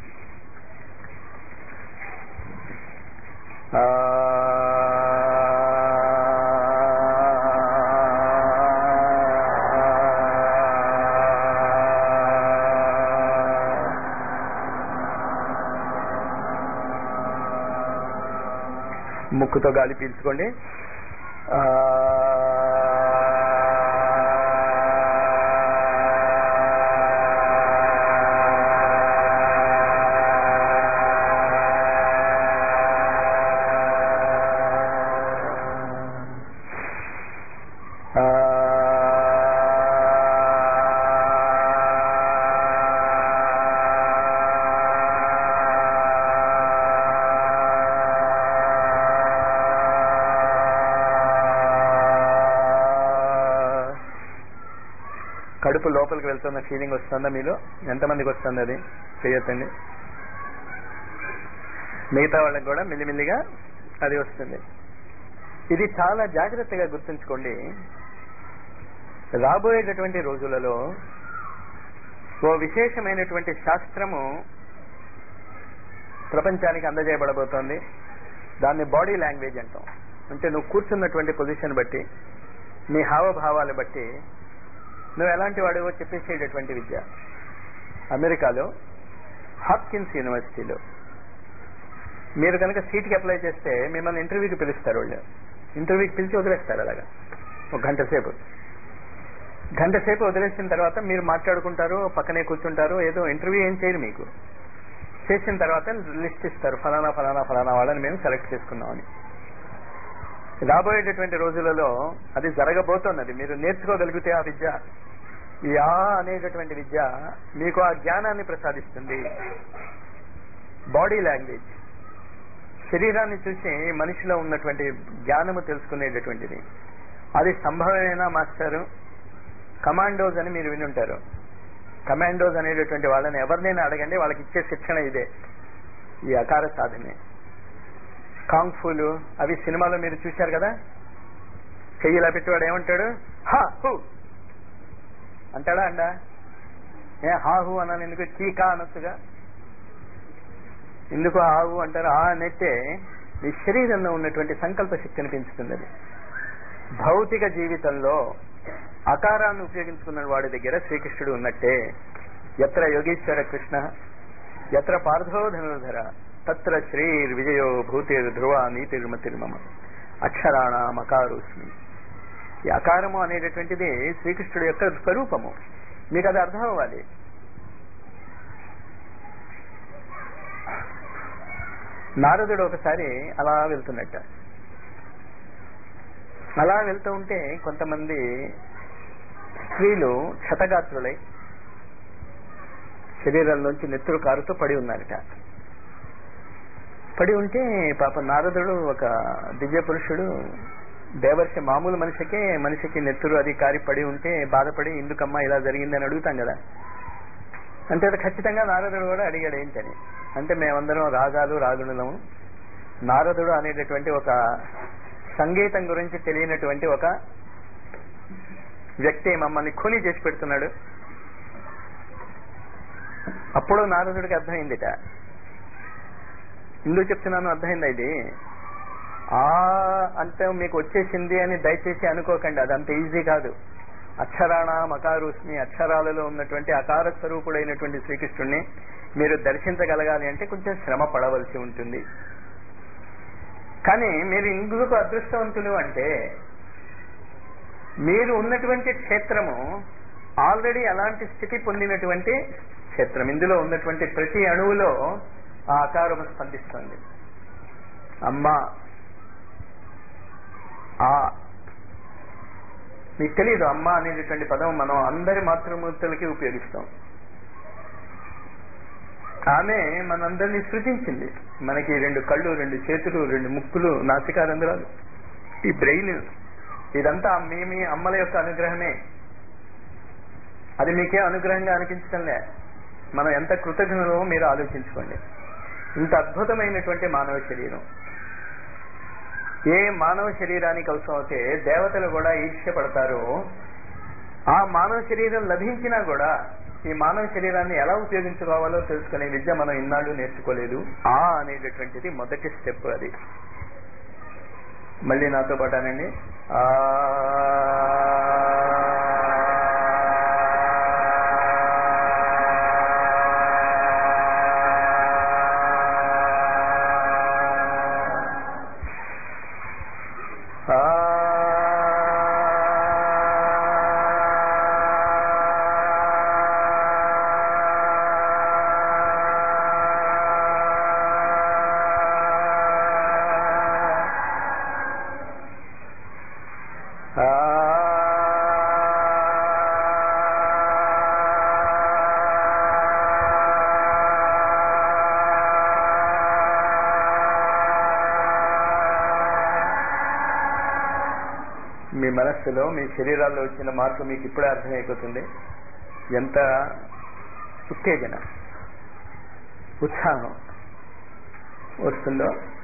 ఆ ముక్కుతో గాలి పీల్చుకోండి ఆ కడుపు లోపలికి వెళ్తున్న ఫీలింగ్ వస్తుందా మీలో ఎంతమందికి వస్తుంది అది చేయొద్దండి మిగతా వాళ్ళకి కూడా మెల్లిమెల్లిగా అది వస్తుంది ఇది చాలా జాగ్రత్తగా గుర్తుంచుకోండి రాబోయేటటువంటి రోజులలో ఓ విశేషమైనటువంటి శాస్త్రము ప్రపంచానికి అందజేయబడబోతోంది దాన్ని బాడీ లాంగ్వేజ్ అంటాం అంటే నువ్వు కూర్చున్నటువంటి పొజిషన్ బట్టి నీ హావభావాలు బట్టి నువ్వు ఎలాంటి వాడివో చెప్పేసేటటువంటి విద్య అమెరికాలో హాప్కిన్స్ యూనివర్సిటీలో మీరు కనుక సీట్కి అప్లై చేస్తే మిమ్మల్ని ఇంటర్వ్యూకి పిలుస్తారు వాళ్ళు ఇంటర్వ్యూకి పిలిచి వదిలేస్తారు అలాగా ఒక గంట సేపు గంట సేపు వదిలేసిన తర్వాత మీరు మాట్లాడుకుంటారు పక్కనే కూర్చుంటారు ఏదో ఇంటర్వ్యూ ఏం చేయరు మీకు చేసిన తర్వాత లిస్ట్ ఇస్తారు ఫలానా ఫలానా ఫలానా వాళ్ళని మేము సెలెక్ట్ చేసుకున్నామని రాబోయేటటువంటి రోజులలో అది జరగబోతున్నది మీరు నేర్చుకోగలిగితే ఆ విద్య ఈ ఆ అనేటటువంటి విద్య మీకు ఆ జ్ఞానాన్ని ప్రసాదిస్తుంది బాడీ లాంగ్వేజ్ శరీరాన్ని చూసి మనిషిలో ఉన్నటువంటి జ్ఞానము తెలుసుకునేటటువంటిది అది సంభవమేనా మాస్టారు కమాండోస్ అని మీరు వినుంటారు కమాండోస్ అనేటటువంటి వాళ్ళని ఎవరినైనా అడగండి వాళ్ళకి ఇచ్చే శిక్షణ ఇదే ఈ అకార సాధనే కాంగ్ఫూలు అవి సినిమాలో మీరు చూశారు కదా చెయ్యిలా పెట్టేవాడు ఏమంటాడు హా హూ అంటాడా అండా ఏ హా హూ అన్నాను ఎందుకు కీకా అనొచ్చుగా ఎందుకు ఆవు అంటారు ఆ అనైతే మీ శరీరంలో ఉన్నటువంటి సంకల్ప శక్తిని పెంచుతుంది అది భౌతిక జీవితంలో అకారాన్ని ఉపయోగించుకున్న వాడి దగ్గర శ్రీకృష్ణుడు ఉన్నట్టే ఎత్ర యోగీశ్వర కృష్ణ ఎత్ర పార్థో ధనుర్ధర తత్ర శ్రీర్ విజయో భూతిర్ ధ్రువ నీతిర్మతిర్మమ అక్షరాణం అకారోస్మి ఈ అకారము అనేటటువంటిది శ్రీకృష్ణుడు యొక్క స్వరూపము మీకు అది అర్థం అవ్వాలి నారదుడు ఒకసారి అలా వెళ్తున్నట్ట అలా వెళ్తూ ఉంటే కొంతమంది స్త్రీలు క్షతగాత్రులై శరీరంలోంచి నెత్తురు కారుతూ పడి ఉన్నారట పడి ఉంటే పాప నారదుడు ఒక దివ్య పురుషుడు దేవర్షి మామూలు మనిషికే మనిషికి నెత్తురు అది కారి పడి ఉంటే బాధపడి ఎందుకమ్మా ఇలా జరిగిందని అడుగుతాం కదా అంటే అది ఖచ్చితంగా నారదుడు కూడా అడిగాడు ఏంటని అంటే మేమందరం రాగాలు రాగుణులము నారదుడు అనేటటువంటి ఒక సంగీతం గురించి తెలియనటువంటి ఒక వ్యక్తి మమ్మల్ని ఖూనీ చేసి పెడుతున్నాడు అప్పుడు నారదుడికి అర్థమైందిట ఎందుకు చెప్తున్నాను అర్థమైందా ఇది ఆ అంటే మీకు వచ్చేసింది అని దయచేసి అనుకోకండి అది అంత ఈజీ కాదు అక్షరాణ మకారుస్మి అక్షరాలలో ఉన్నటువంటి అకార స్వరూపుడైనటువంటి శ్రీకృష్ణుడిని మీరు దర్శించగలగాలి అంటే కొంచెం శ్రమ పడవలసి ఉంటుంది కానీ మీరు ఇందుకు అదృష్టవంతులు అంటే మీరు ఉన్నటువంటి క్షేత్రము ఆల్రెడీ అలాంటి స్థితి పొందినటువంటి క్షేత్రం ఇందులో ఉన్నటువంటి ప్రతి అణువులో ఆ ఆకారము స్పందిస్తుంది అమ్మా ఆ మీకు తెలియదు అమ్మ అనేటటువంటి పదం మనం అందరి మాతృమూర్తులకి ఉపయోగిస్తాం ఆమె మనందరినీ సృజించింది మనకి రెండు కళ్ళు రెండు చేతులు రెండు ముక్కులు నాసికారంధ్రాలు ఈ బ్రెయిన్ ఇదంతా మీ మీ అమ్మల యొక్క అనుగ్రహమే అది మీకే అనుగ్రహంగా అనిపించడంలే మనం ఎంత కృతజ్ఞలో మీరు ఆలోచించుకోండి ఇంత అద్భుతమైనటువంటి మానవ శరీరం ఏ మానవ శరీరానికి అవసరం అయితే దేవతలు కూడా ఈర్ష్య పడతారో ఆ మానవ శరీరం లభించినా కూడా ఈ మానవ శరీరాన్ని ఎలా ఉపయోగించుకోవాలో తెలుసుకునే విద్య మనం ఇన్నాళ్ళు నేర్చుకోలేదు ఆ అనేటటువంటిది మొదటి స్టెప్ అది మళ్ళీ నాతో పాటానండి ఆ మీ మనస్సులో మీ శరీరాల్లో వచ్చిన మార్పు మీకు ఇప్పుడే అర్థమైపోతుంది ఎంత ఉత్తేజన ఉత్సాహం వస్తుందో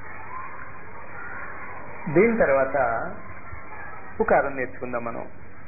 దీని తర్వాత ఉకారం నేర్చుకుందాం మనం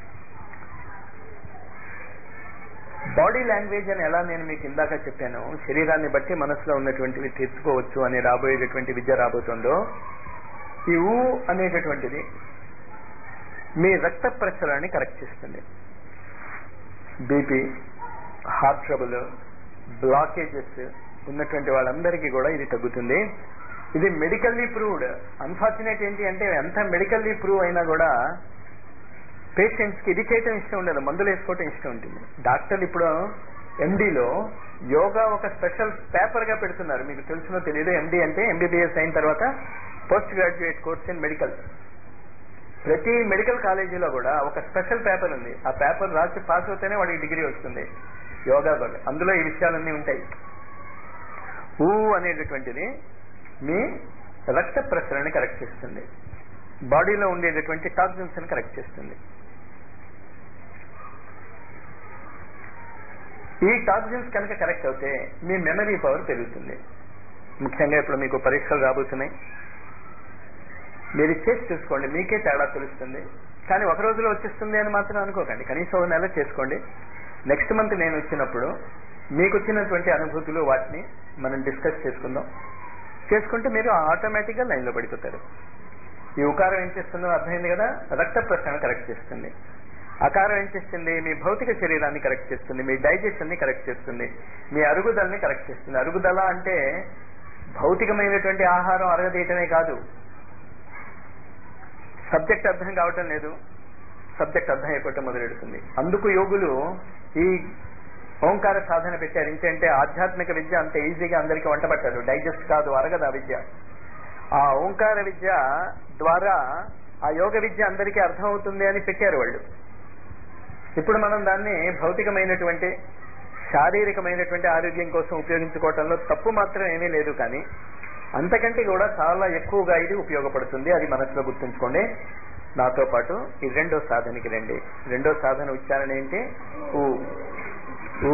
బాడీ లాంగ్వేజ్ అని ఎలా నేను మీకు ఇందాక చెప్పాను శరీరాన్ని బట్టి మనసులో ఉన్నటువంటివి తెచ్చుకోవచ్చు అని రాబోయేటటువంటి విద్య రాబోతుందో ఈ ఊ అనేటటువంటిది మీ రక్త ప్రసరణని కరెక్ట్ చేస్తుంది బీపీ హార్ట్ ట్రబుల్ బ్లాకేజెస్ ఉన్నటువంటి వాళ్ళందరికీ కూడా ఇది తగ్గుతుంది ఇది మెడికల్లీ ప్రూవ్డ్ అన్ఫార్చునేట్ ఏంటి అంటే ఎంత మెడికల్లీ ప్రూవ్ అయినా కూడా పేషెంట్స్ కి ఇది చేయటం ఇష్టం ఉండదు మందులు వేసుకోవటం ఇష్టం ఉంటుంది డాక్టర్లు ఇప్పుడు ఎండీలో యోగా ఒక స్పెషల్ పేపర్ గా పెడుతున్నారు మీకు తెలుసునో తెలియదు ఎండి అంటే ఎంబీబీఎస్ అయిన తర్వాత post graduate course in medical ప్రతి మెడికల్ కాలేజీలో కూడా ఒక స్పెషల్ పేపర్ ఉంది ఆ పేపర్ రాసి పాస్ అవుతేనే వాడికి డిగ్రీ వస్తుంది యోగా కూడా అందులో ఈ విషయాలన్నీ ఉంటాయి ఊ అనేటటువంటిది మీ రక్త ప్రసరణని కరెక్ట్ చేస్తుంది బాడీలో ఉండేటటువంటి టాక్సిన్స్ ని కరెక్ట్ చేస్తుంది ఈ టాక్సిన్స్ కనుక కరెక్ట్ అవుతే మీ మెమరీ పవర్ పెరుగుతుంది ముఖ్యంగా ఇప్పుడు మీకు పరీక్షలు రాబోతున్నాయి మీరు చేసి చూసుకోండి మీకే తేడా తెలుస్తుంది కానీ ఒక రోజులో వచ్చేస్తుంది అని మాత్రం అనుకోకండి కనీసం ఒక నెల చేసుకోండి నెక్స్ట్ మంత్ నేను వచ్చినప్పుడు మీకు వచ్చినటువంటి అనుభూతులు వాటిని మనం డిస్కస్ చేసుకుందాం చేసుకుంటే మీరు ఆటోమేటిక్గా లైన్లో పడిపోతారు ఈ ఉకారం ఏం చేస్తుందో అర్థమైంది కదా రక్త ప్రసరణ కరెక్ట్ చేస్తుంది అకారం ఏం చేస్తుంది మీ భౌతిక శరీరాన్ని కరెక్ట్ చేస్తుంది మీ డైజెషన్ ని కరెక్ట్ చేస్తుంది మీ అరుగుదలని కరెక్ట్ చేస్తుంది అరుగుదల అంటే భౌతికమైనటువంటి ఆహారం అరగదీయటమే కాదు సబ్జెక్ట్ అర్థం కావటం లేదు సబ్జెక్ట్ అర్థం అయిపోవటం మొదలెడుతుంది అందుకు యోగులు ఈ ఓంకార సాధన పెట్టారు ఏంటంటే ఆధ్యాత్మిక విద్య అంత ఈజీగా అందరికీ వంట పట్టారు డైజెస్ట్ కాదు అరగదు ఆ విద్య ఆ ఓంకార విద్య ద్వారా ఆ యోగ విద్య అందరికీ అర్థమవుతుంది అని పెట్టారు వాళ్ళు ఇప్పుడు మనం దాన్ని భౌతికమైనటువంటి శారీరకమైనటువంటి ఆరోగ్యం కోసం ఉపయోగించుకోవటంలో తప్పు మాత్రం ఏమీ లేదు కానీ అంతకంటే కూడా చాలా ఎక్కువగా ఇది ఉపయోగపడుతుంది అది మనసులో గుర్తుంచుకోండి నాతో పాటు ఈ రెండో సాధనకి రండి రెండో సాధన ఉచ్చారణ ఏంటి ఊ ఊ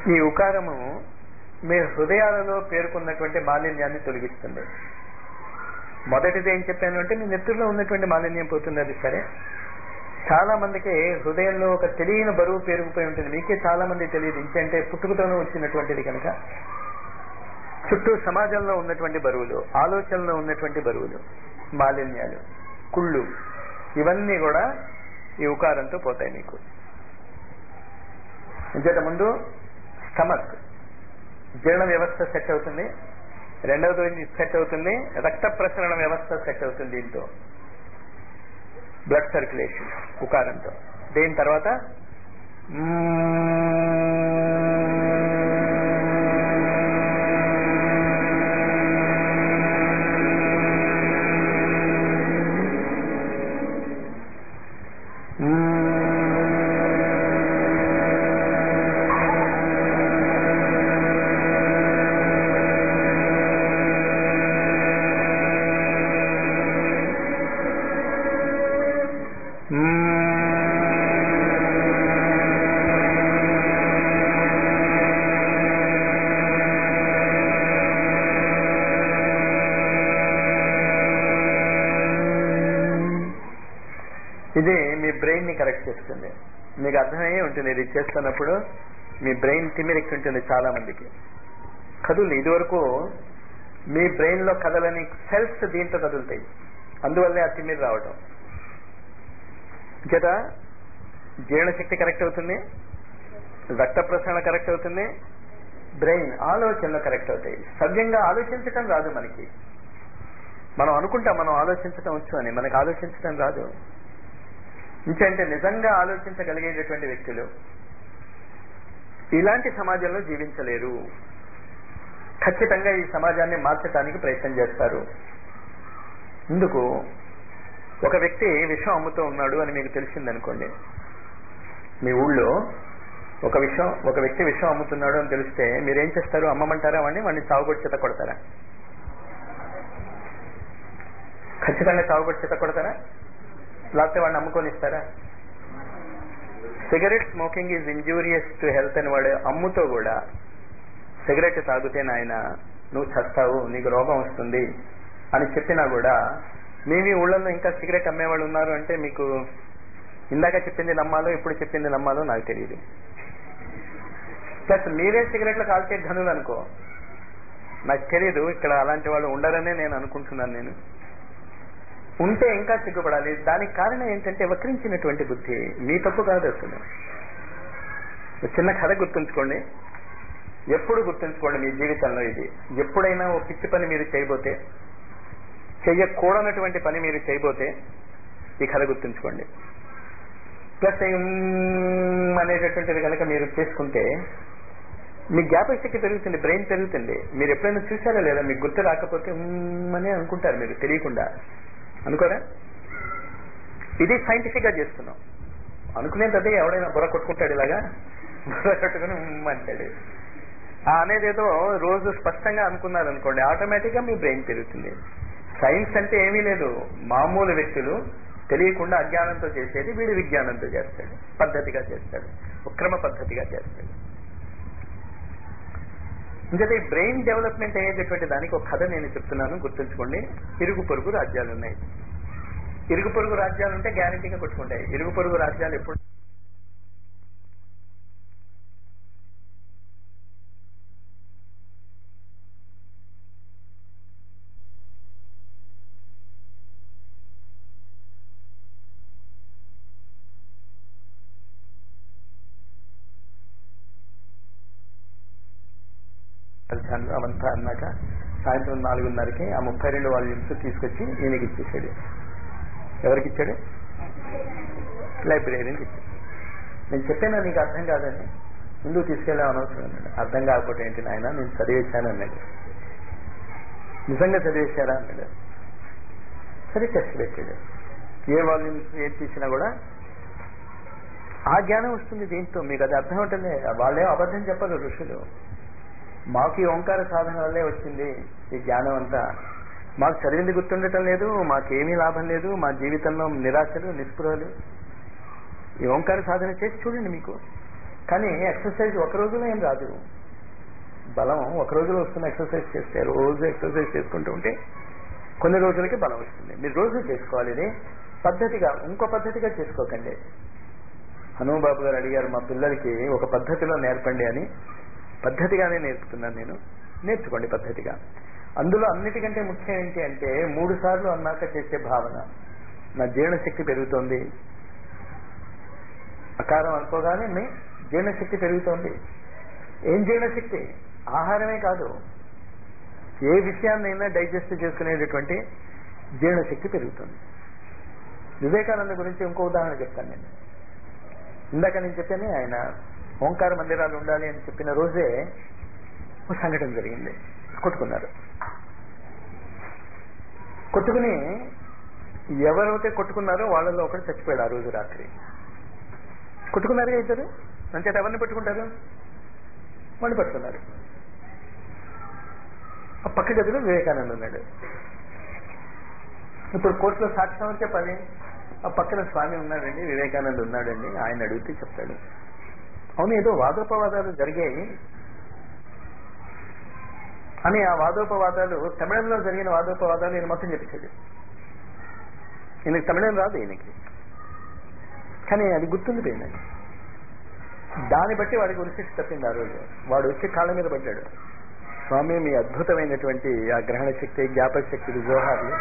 ఈ ఉకారము మీ హృదయాలలో పేర్కొన్నటువంటి మాలిన్యాన్ని తొలగిస్తుంది మొదటిది ఏం చెప్పాను అంటే మీ నెత్తుల్లో ఉన్నటువంటి మాలిన్యం పోతుంది అది సరే చాలా మందికి హృదయంలో ఒక తెలియని బరువు పేరుకుపోయి ఉంటుంది మీకే చాలా మంది తెలియదు ఇంకంటే పుట్టుకతోనే వచ్చినటువంటిది కనుక చుట్టూ సమాజంలో ఉన్నటువంటి బరువులు ఆలోచనలో ఉన్నటువంటి బరువులు మాలిన్యాలు కుళ్ళు ఇవన్నీ కూడా ఈ ఉకారంతో పోతాయి మీకు ఇంచేత ముందు స్టమక్ జీర్ణ వ్యవస్థ సెట్ అవుతుంది రెండవది సెట్ అవుతుంది రక్త ప్రసరణ వ్యవస్థ సెట్ అవుతుంది దీంతో బ్లడ్ సర్క్యులేషన్ ఉకారంతో దీని తర్వాత ఇది మీ బ్రెయిన్ ని కరెక్ట్ చేస్తుంది మీకు అర్థమయ్యే ఉంటుంది ఇది చేస్తున్నప్పుడు మీ బ్రెయిన్ తిమిరెక్కి ఉంటుంది చాలా మందికి కదులు ఇదివరకు మీ బ్రెయిన్ లో కదలని సెల్స్ దీంతో కదులుతాయి అందువల్లే ఆ తిమిరి రావటం చేత జీర్ణశక్తి కరెక్ట్ అవుతుంది రక్త ప్రసరణ కరెక్ట్ అవుతుంది బ్రెయిన్ ఆలోచనలు కరెక్ట్ అవుతాయి సవ్యంగా ఆలోచించటం రాదు మనకి మనం అనుకుంటాం మనం ఆలోచించటం వచ్చు అని మనకు ఆలోచించటం రాదు ఇంకంటే నిజంగా ఆలోచించగలిగేటటువంటి వ్యక్తులు ఇలాంటి సమాజంలో జీవించలేరు ఖచ్చితంగా ఈ సమాజాన్ని మార్చడానికి ప్రయత్నం చేస్తారు ఇందుకు ఒక వ్యక్తి విషం అమ్ముతూ ఉన్నాడు అని మీకు తెలిసిందనుకోండి మీ ఊళ్ళో ఒక విషయం ఒక వ్యక్తి విషయం అమ్ముతున్నాడు అని తెలిస్తే మీరేం చేస్తారు అమ్మమంటారా వాడిని వాడిని చావుగొట్టి చేత కొడతారా ఖచ్చితంగా చావుగొట్టి చేత కొడతారా లేకపోతే వాడిని అమ్ముకొని ఇస్తారా cigarette smoking is injurious to health అని వాడు అమ్ముతో కూడా సిగరెట్ తాగితే నాయన నువ్వు చస్తావు నీకు రోగం వస్తుంది అని చెప్పినా కూడా మీ మీ ఊళ్ళల్లో ఇంకా సిగరెట్ అమ్మేవాళ్ళు ఉన్నారు అంటే మీకు ఇందాక చెప్పింది నమ్మాలో ఇప్పుడు చెప్పింది నమ్మాలో నాకు తెలియదు ప్లస్ మీరే సిగరెట్లు కాల్చే ఘనులు అనుకో నాకు తెలియదు ఇక్కడ అలాంటి వాళ్ళు ఉండరనే నేను అనుకుంటున్నాను నేను ఉంటే ఇంకా సిగ్గుపడాలి దానికి కారణం ఏంటంటే వక్రించినటువంటి బుద్ధి మీ తప్పు కాదు అసలు ఒక చిన్న కథ గుర్తుంచుకోండి ఎప్పుడు గుర్తుంచుకోండి మీ జీవితంలో ఇది ఎప్పుడైనా ఓ పిచ్చి పని మీరు చేయబోతే చెయ్యకూడనటువంటి పని మీరు చేయబోతే ఈ కథ గుర్తుంచుకోండి ప్లస్ అనేటటువంటిది కనుక మీరు చేసుకుంటే మీ జ్ఞాపక శక్తి పెరుగుతుంది బ్రెయిన్ పెరుగుతుంది మీరు ఎప్పుడైనా చూసారా లేదా మీకు గుర్తు రాకపోతే "మ్మ్" అని అనుకుంటారు మీరు తెలియకుండా అనుకోరా ఇది సైంటిఫిక్ గా చేస్తున్నాం అనుకునేది అదే ఎవడైనా బుర్ర కొట్టుకుంటాడు ఇలాగా బుర్ర కొట్టుకుని "మ్మ్" అంటాడు ఆ అనేదేదో రోజు స్పష్టంగా అనుకున్నారు అనుకోండి ఆటోమేటిక్ గా మీ బ్రెయిన్ పెరుగుతుంది సైన్స్ అంటే ఏమీ లేదు మామూలు వ్యక్తులు తెలియకుండా అజ్ఞానంతో చేసేది వీడు విజ్ఞానంతో చేస్తాడు పద్ధతిగా చేస్తాడు ఉక్రమ పద్ధతిగా చేస్తాడు ఇంకా ఈ బ్రెయిన్ డెవలప్మెంట్ అయ్యేటటువంటి దానికి ఒక కథ నేను చెప్తున్నాను గుర్తుంచుకోండి ఇరుగు పొరుగు రాజ్యాలు ఉన్నాయి ఇరుగు పొరుగు రాజ్యాలు ఉంటే గ్యారంటీగా కొట్టుకుంటాయి ఇరుగు పొరుగు రాజ్యాలు ఎప్పుడు రాజధానిలో అవంతా అన్నాక సాయంత్రం నాలుగున్నరకి ఆ ముప్పై రెండు వాల్యూమ్స్ తీసుకొచ్చి ఈయనకి ఇచ్చేసాడు ఎవరికి ఇచ్చాడు లైబ్రరీకి ఇచ్చాడు నేను చెప్పాను నీకు అర్థం కాదని ముందుకు తీసుకెళ్ళే అనవసరం అన్నాడు అర్థం కాకపోతే ఏంటి నాయన నేను చదివేశాను అన్నాడు నిజంగా చదివేశారా అన్నాడు సరే టెస్ట్ పెట్టాడు ఏ వాల్యూమ్స్ ఏది తీసినా కూడా ఆ జ్ఞానం వస్తుంది దీంతో మీకు అది అర్థం అవుతుంది వాళ్ళేం అబద్ధం చెప్పరు ఋషులు మాకు ఈ ఓంకార సాధన వల్లే వచ్చింది ఈ జ్ఞానం అంతా మాకు చదివింది గుర్తుండటం లేదు మాకేమీ లాభం లేదు మా జీవితంలో నిరాశలు నిస్పృహలు ఈ ఓంకార సాధన చేసి చూడండి మీకు కానీ ఎక్సర్సైజ్ ఒక రోజులో ఏం రాదు బలం ఒక రోజులో వస్తున్న ఎక్సర్సైజ్ చేస్తే రోజు ఎక్సర్సైజ్ చేసుకుంటూ ఉంటే కొన్ని రోజులకి బలం వస్తుంది మీరు రోజు చేసుకోవాలి ఇది పద్ధతిగా ఇంకో పద్ధతిగా చేసుకోకండి హనుమబాబు గారు అడిగారు మా పిల్లలకి ఒక పద్ధతిలో నేర్పండి అని పద్ధతిగానే నేర్పుతున్నాను నేను నేర్చుకోండి పద్ధతిగా అందులో అన్నిటికంటే ముఖ్యం ఏంటి అంటే మూడు సార్లు అన్నాక చేసే భావన నా జీర్ణశక్తి పెరుగుతోంది అకారం అనుకోగానే మీ జీర్ణశక్తి పెరుగుతోంది ఏం జీర్ణశక్తి ఆహారమే కాదు ఏ విషయాన్నైనా డైజెస్ట్ చేసుకునేటటువంటి జీర్ణశక్తి పెరుగుతుంది వివేకానంద గురించి ఇంకో ఉదాహరణ చెప్తాను నేను ఇందాక నేను చెప్పాను ఆయన ఓంకార మందిరాలు ఉండాలి అని చెప్పిన రోజే ఒక సంఘటన జరిగింది కొట్టుకున్నారు కొట్టుకుని ఎవరైతే కొట్టుకున్నారో వాళ్ళలో ఒకటి చచ్చిపోయాడు ఆ రోజు రాత్రి కొట్టుకున్నారుగా ఇద్దరు అంచేత ఎవరిని పట్టుకుంటారు వాళ్ళు పట్టుకున్నారు ఆ పక్క గదిలో వివేకానంద ఉన్నాడు ఇప్పుడు కోర్టులో సాక్ష్యం అని చెప్పాలి ఆ పక్కన స్వామి ఉన్నాడండి వివేకానంద ఉన్నాడండి ఆయన అడిగితే చెప్తాడు అవును ఏదో వాదోపవాదాలు జరిగాయి అని ఆ వాదోపవాదాలు తమిళంలో జరిగిన వాదోపవాదాలు ఈయన మొత్తం చెప్పేశాడు ఈయనకి తమిళం రాదు ఈయనకి కానీ అది గుర్తుండిపోయింది దాన్ని బట్టి వాడికి ఉరిశిక్ష తప్పింది ఆ రోజు వాడు వచ్చి కాళ్ళ మీద పడ్డాడు స్వామి మీ అద్భుతమైనటువంటి ఆ గ్రహణ శక్తి జ్ఞాపక శక్తి జోహార్లు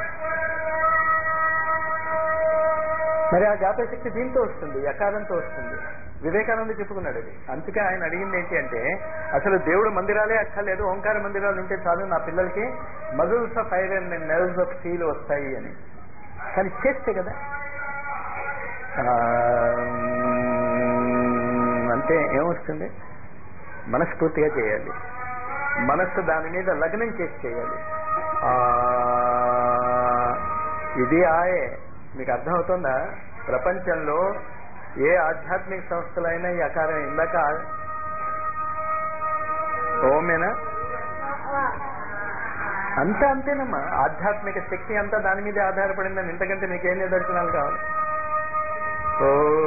మరి ఆ జ్ఞాపక శక్తి దీంతో వస్తుంది యకారంతో వస్తుంది వివేకానంద చెప్పుకున్నాడు అది అందుకే ఆయన అడిగింది ఏంటి అంటే అసలు దేవుడు మందిరాలే అక్కర్లేదు ఓంకార మందిరాలు ఉంటే చాలు నా పిల్లలకి muscles of iron and nerves of steel వస్తాయి అని కానీ చేస్తే కదా ఆ, అంటే ఏమొస్తుంది మనస్ఫూర్తిగా చేయాలి మనస్సు దాని మీద లగ్నం చేసి చేయాలి ఆ, ఇది ఆయే మీకు అర్థమవుతుందా ప్రపంచంలో ఏ ఆధ్యాత్మిక సంస్థలైనా ఈ అకారం ఇందాక ఓమేనా అంతా అంతేనమ్మా ఆధ్యాత్మిక శక్తి అంతా దాని మీదే ఆధారపడిందని ఇంతకంటే మీకేం నిదర్శనాలు కావాలి ఓ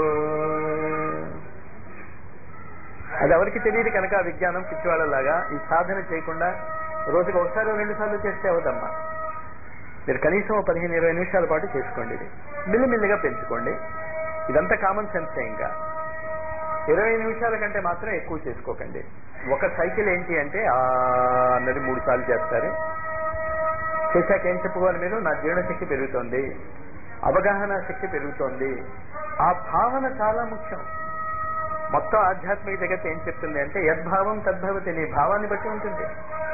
అది ఎవరికి తెలియదు కనుక ఆ విజ్ఞానం పిచ్చివాళ్ళలాగా ఈ సాధన చేయకుండా రోజుకి ఒకసారి రెండు సార్లు చేస్తే అవదమ్మా మీరు కనీసం ఓ పదిహేను ఇరవై నిమిషాల పాటు చేసుకోండి ఇది మిల్లిమిల్లిగా పెంచుకోండి ఇదంతా కామన్ సెన్సే ఇంకా ఇరవై నిమిషాల కంటే మాత్రం ఎక్కువ చేసుకోకండి ఒక సైకిల్ ఏంటి అంటే ఆ అన్నది మూడు సార్లు చేస్తారు చేశాక ఏం చెప్పుకోవాలి మీరు నా జీర్ణశక్తి పెరుగుతోంది అవగాహన శక్తి పెరుగుతోంది ఆ భావన చాలా ముఖ్యం మొత్తం ఆధ్యాత్మిక జగత్ ఏం చెప్తుంది అంటే యద్భావం తద్భవతి నీ భావాన్ని బట్టి ఉంటుంది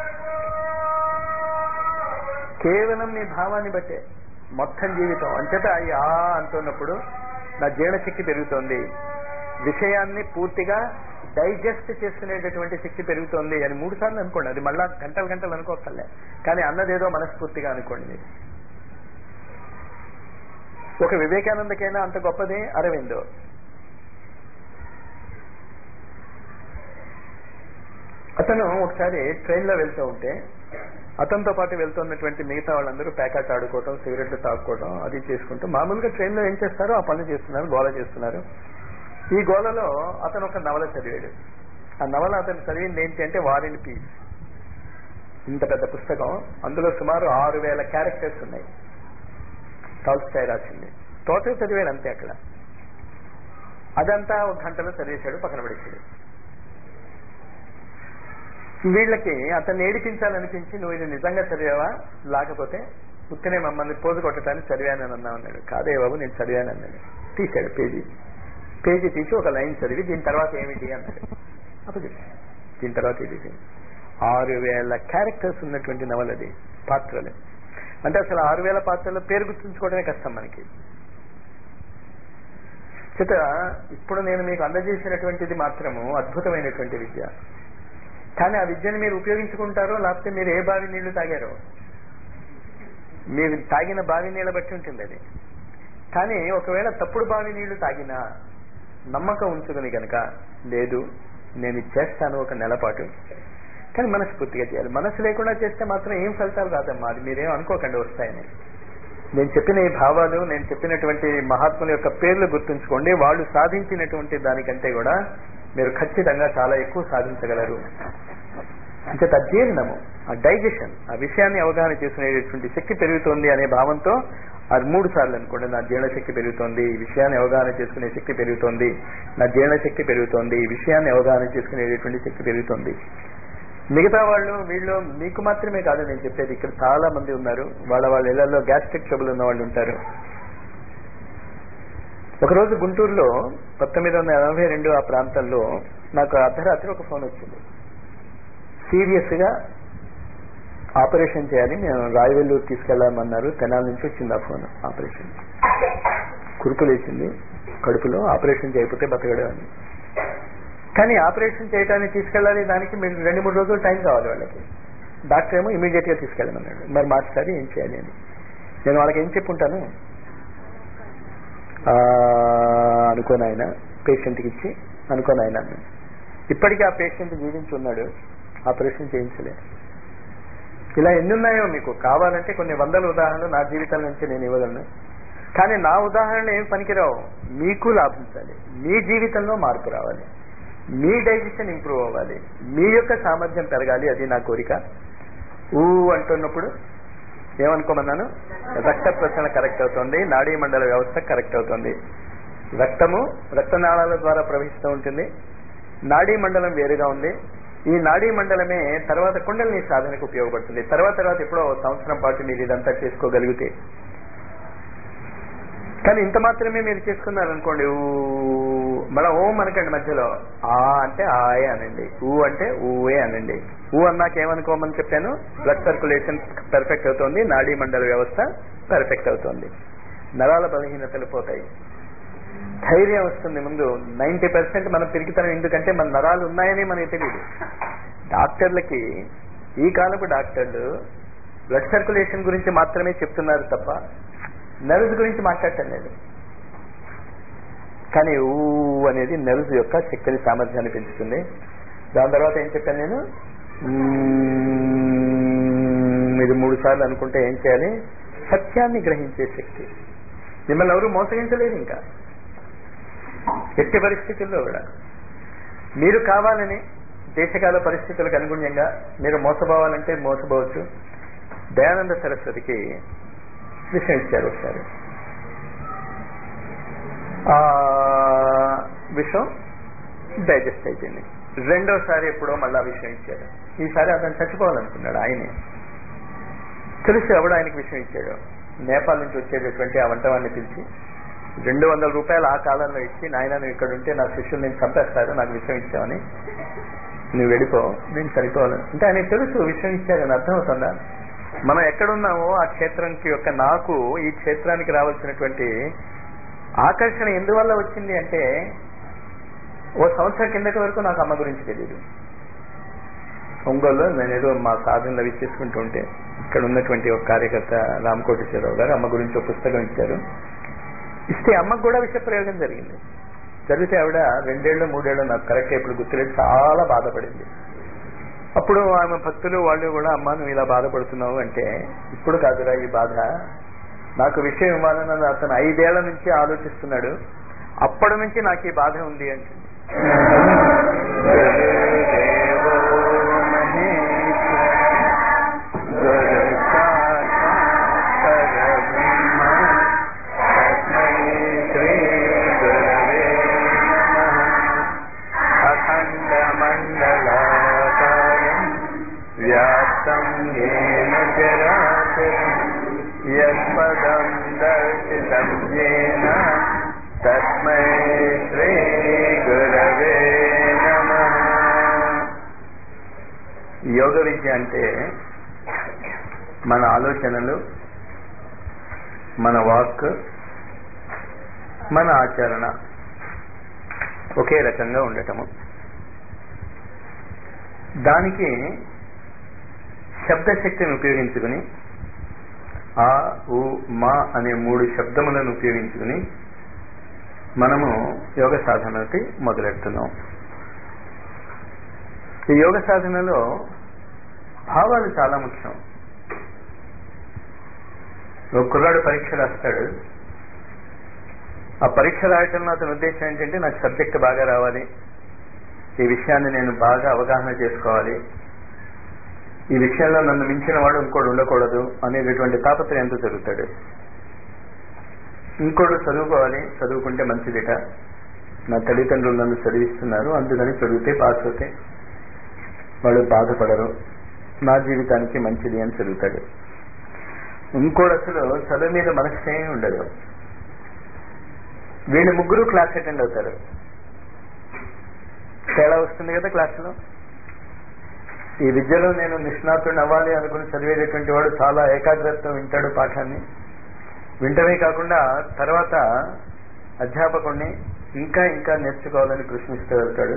కేవలం నీ భావాన్ని బట్టే మొత్తం జీవితం అంచేత ఈ ఆ అంటున్నప్పుడు నా జీర్ణశక్తి పెరుగుతోంది విషయాన్ని పూర్తిగా డైజెస్ట్ చేసుకునేటటువంటి శక్తి పెరుగుతోంది అని మూడు సార్లు అనుకోండి అది మళ్ళా గంటలు గంటలు అనుకోకర్లే కానీ అన్నదేదో మనస్ఫూర్తిగా అనుకోండి మీరు ఒక వివేకానందకైనా అంత గొప్పదే అరవిందో అతను ఒకసారి ట్రైన్ లో వెళ్తూ ఉంటే అతనితో పాటు వెళ్తున్నటువంటి మిగతా వాళ్ళందరూ ప్యాకెట్ ఆడుకోవటం సిగరెట్లు తాగుకోవడం అది చేసుకుంటూ మామూలుగా ట్రైన్ లో ఏం చేస్తారో ఆ పనులు చేస్తున్నారు గోల చేస్తున్నారు ఈ గోలలో అతను ఒక నవల చదివాడు ఆ నవల అతను చదివింది ఏంటి అంటే వారిన్ పీస్ ఇంత పెద్ద పుస్తకం అందులో సుమారు ఆరు వేల క్యారెక్టర్స్ ఉన్నాయి టాల్స్టాయ్ రాసింది టోటల్ చదివాడు అంతే అక్కడ అదంతా ఒక గంటలో చదివేశాడు పక్కన పడేశాడు వీళ్ళకి అతన్ని ఏడిపించాలనిపించి నువ్వు ఇది నిజంగా చదివావా లేకపోతే ఉత్తనే మమ్మల్ని పోజు కొట్టడానికి చదివానని అన్నా అన్నాడు కాదే బాబు నేను చదివాను అన్నాడు తీశాడు పేజీ పేజీ తీసి ఒక లైన్ చదివి దీని తర్వాత ఏమిటి అన్నాడు అప్పుడు చెప్పాను దీని తర్వాత ఇది ఆరు వేల క్యారెక్టర్స్ ఉన్నటువంటి నవలది పాత్రలు అంటే అసలు ఆరు వేల పాత్రల పేరు గుర్తుంచుకోవడమే కష్టం మనకి చేత ఇప్పుడు నేను మీకు అందజేసినటువంటిది మాత్రము అద్భుతమైనటువంటి విద్య కానీ ఆ విద్యను మీరు ఉపయోగించుకుంటారో లేకపోతే మీరు ఏ బావి నీళ్లు తాగారో మీరు తాగిన బావి నీళ్ళ బట్టి ఉంటుంది అది కానీ ఒకవేళ తప్పుడు బావి నీళ్లు తాగినా నమ్మకం ఉంచుకుని గనక లేదు నేను ఇది చేస్తాను ఒక నెల పాటు కానీ మనస్ఫూర్తిగా చేయాలి మనసు లేకుండా చేస్తే మాత్రం ఏం ఫలితాలు రాదమ్మా అది మీరేం అనుకోకండి వస్తాయని నేను చెప్పిన ఈ భావాలు నేను చెప్పినటువంటి మహాత్ముల యొక్క పేర్లు గుర్తుంచుకోండి వాళ్ళు సాధించినటువంటి దానికంటే కూడా మీరు ఖచ్చితంగా చాలా ఎక్కువ సాధించగలరు అంటే జీర్ణము ఆ డైజెషన్ ఆ విషయాన్ని అవగాహన చేసుకునేటటువంటి శక్తి పెరుగుతోంది అనే భావంతో అది మూడు సార్లు అనుకోండి నా జీర్ణ శక్తి పెరుగుతోంది ఈ విషయాన్ని అవగాహన చేసుకునే శక్తి పెరుగుతోంది నా జీర్ణ శక్తి పెరుగుతోంది ఈ విషయాన్ని అవగాహన చేసుకునేటటువంటి శక్తి పెరుగుతోంది మిగతా వాళ్ళు వీళ్ళు మీకు మాత్రమే కాదు నేను చెప్పేది ఇక్కడ చాలా మంది ఉన్నారు వాళ్ళ వాళ్ళ ఇళ్లలో గ్యాస్ట్రిక్ ట్రబుల్ ఉన్న వాళ్ళు ఉంటారు ఒకరోజు గుంటూరులో పంతొమ్మిది వందల ఎనభై రెండు ఆ ప్రాంతంలో నాకు అర్ధరాత్రి ఒక ఫోన్ వచ్చింది సీరియస్ గా ఆపరేషన్ చేయాలి మేము రాయవెల్లూరు తీసుకెళ్లామన్నారు తెనాల నుంచి వచ్చింది ఆ ఫోన్ ఆపరేషన్ కురుపు లేచింది కడుపులో ఆపరేషన్ చేయకపోతే బతకడం అని కానీ ఆపరేషన్ చేయడానికి తీసుకెళ్ళాలి దానికి మీరు రెండు మూడు రోజులు టైం కావాలి వాళ్ళకి డాక్టర్ ఏమో ఇమీడియట్ గా తీసుకెళ్ళమన్నాడు మరి మాస్టర్ ఏం చేయాలి అని నేను వాళ్ళకి ఏం చెప్పుంటాను అనుకోని ఆయన పేషెంట్కి ఇచ్చి అనుకోని ఆయన ఇప్పటికీ ఆ పేషెంట్ జీవించి ఉన్నాడు ఆపరేషన్ చేయించలేదు ఇలా ఎన్ని ఉన్నాయో మీకు కావాలంటే కొన్ని వందల ఉదాహరణలు నా జీవితం నుంచి నేను ఇవ్వగలను కానీ నా ఉదాహరణలు ఏం పనికిరావు మీకు లాభించాలి మీ జీవితంలో మార్పు రావాలి మీ డైజెషన్ ఇంప్రూవ్ అవ్వాలి మీ యొక్క సామర్థ్యం పెరగాలి అది నా కోరిక ఊ అంటున్నప్పుడు ఏమనుకోమన్నాను రక్త ప్రసరణ కరెక్ట్ అవుతుంది నాడీ మండల వ్యవస్థ కరెక్ట్ అవుతుంది రక్తము రక్తనాళాల ద్వారా ప్రవహిస్తూ ఉంటుంది నాడీ మండలం వేరుగా ఉంది ఈ నాడీ మండలమే తర్వాత కుండలిని సాధనకు ఉపయోగపడుతుంది తర్వాత తర్వాత ఎప్పుడో సంవత్సరం పాటు మీరు ఇదంతా చేసుకోగలిగితే కానీ ఇంత మాత్రమే మీరు చేసుకున్నారనుకోండి ఊ మళ్ళీ ఓం అనకండి మధ్యలో ఆ అంటే ఆయే అనండి ఊ అంటే ఊవే అనండి ఊ అన్నాక ఏమనుకోమని చెప్పాను బ్లడ్ సర్క్యులేషన్ పెర్ఫెక్ట్ అవుతుంది నాడీ మండల వ్యవస్థ పెర్ఫెక్ట్ అవుతుంది నరాల బలహీనతలు పోతాయి ధైర్యం వస్తుంది ముందు నైన్టీ పర్సెంట్ మనం పెరుగుతాం ఎందుకంటే మన నరాలు ఉన్నాయని మనకి తెలియదు డాక్టర్లకి ఈ కాలపు డాక్టర్లు బ్లడ్ సర్క్యులేషన్ గురించి మాత్రమే చెప్తున్నారు తప్ప నెర్వ్స్ గురించి మాట్లాడటం లేదు కానీ ఊ అనేది నెర్వ్స్ యొక్క శక్తిని సామర్థ్యాన్ని పెంచుతుంది దాని తర్వాత ఏం చెప్పాను నేను ఇది మూడు సార్లు అనుకుంటే ఏం చేయాలి సత్యాన్ని గ్రహించే శక్తి మిమ్మల్ని ఎవరు మోసగించలేదు ఇంకా ఎట్టి పరిస్థితుల్లో కూడా మీరు కావాలని దేశకాల పరిస్థితులకు అనుగుణ్యంగా మీరు మోసపోవాలంటే మోసపోవచ్చు దయానంద సరస్వతికి విషయం ఇచ్చారు ఒకసారి ఆ విషయం డైజెస్ట్ అయిపోయింది రెండోసారి ఎప్పుడో మళ్ళా విషయం ఇచ్చాడు ఈసారి అతను చచ్చిపోవాలనుకున్నాడు ఆయనే తెలిసి ఎవడు ఆయనకి విషయం ఇచ్చాడు నేపాల్ నుంచి వచ్చేటటువంటి ఆ వంటవాడిని పిలిచి రెండు వందల రూపాయలు ఆ కాలంలో ఇచ్చి నాయన నువ్వు ఇక్కడ ఉంటే నా శిష్యులు నేను చంపేస్తారు నాకు విషయం ఇచ్చావని నువ్వు వెళ్ళిపో నేను చనిపోవాలి అంటే ఆయనకు తెలుసు విషయం ఇచ్చాడని అర్థమవుతుందా మనం ఎక్కడున్నామో ఆ క్షేత్రంకి యొక్క నాకు ఈ క్షేత్రానికి రావాల్సినటువంటి ఆకర్షణ ఎందువల్ల వచ్చింది అంటే ఓ సంవత్సరం కిందటి వరకు నాకు అమ్మ గురించి తెలియదు ఒంగోలులో నేను ఏదో మా సాధనలు అవి చేసుకుంటూ ఉంటే ఇక్కడ ఉన్నటువంటి ఒక కార్యకర్త రామకోటేశ్వరరావు గారు అమ్మ గురించి ఒక పుస్తకం ఇచ్చారు ఇస్తే అమ్మకు కూడా విషయ ప్రయోగం జరిగింది జరిగితే ఆవిడ రెండేళ్ళు మూడేళ్ళు నాకు కరెక్ట్ ఇప్పుడు గుర్తులేదు చాలా బాధపడింది అప్పుడు ఆమె భక్తులు వాళ్ళు కూడా అమ్మ నువ్వు ఇలా బాధపడుతున్నావు అంటే ఇప్పుడు కాదురా ఈ బాధ నాకు విషయం ఇవ్వాలని అతను ఐదేళ్ల నుంచి ఆలోచిస్తున్నాడు అప్పటి నుంచి నాకు ఈ బాధ ఉంది అంటుంది వ్యాప్తం ఏన చరాచరం యత్పదం దర్శితం ఏన తస్మై శ్రీ గురవే నమ యోగ విద్య అంటే మన ఆలోచనలు మన వాక్ మన ఆచరణ ఒకే రకంగా ఉండటము దానికి శబ్దశక్తిని ఉపయోగించుకుని ఆ ఉ మా అనే మూడు శబ్దములను ఉపయోగించుకుని మనము యోగ సాధనకి మొదలెడుతున్నాం ఈ యోగ సాధనలో భావాలు చాలా ముఖ్యం ఒక కుర్రాడు పరీక్ష రాస్తాడు ఆ పరీక్ష రాయటంలో అతని ఉద్దేశం ఏంటంటే నాకు సబ్జెక్ట్ బాగా రావాలి ఈ విషయాన్ని నేను బాగా అవగాహన చేసుకోవాలి ఈ విషయంలో నన్ను మించిన వాడు ఇంకోటి ఉండకూడదు అనేటటువంటి తాపత్రయంతో జరుగుతాడు ఇంకోటి చదువుకోవాలి చదువుకుంటే మంచిదిట నా తల్లిదండ్రులు నన్ను చదివిస్తున్నారు అందుకని చదివితే పాస్ అవుతే వాళ్ళు బాధపడరు నా జీవితానికి మంచిది అని చదువుతాడు ఇంకోటి అసలు చదువు మీద మనస్సే ఉండదు వీళ్ళు ముగ్గురు క్లాస్ అటెండ్ అవుతారు తేడా వస్తుంది కదా క్లాసులో ఈ విద్యలో నేను నిష్ణాతుడిని అవ్వాలి అనుకుని చదివేటటువంటి వాడు చాలా ఏకాగ్రతతో వింటాడు పాఠాన్ని వింటమే కాకుండా తర్వాత అధ్యాపకుడిని ఇంకా ఇంకా నేర్చుకోవాలని ప్రశ్నిస్తూ వెళ్తాడు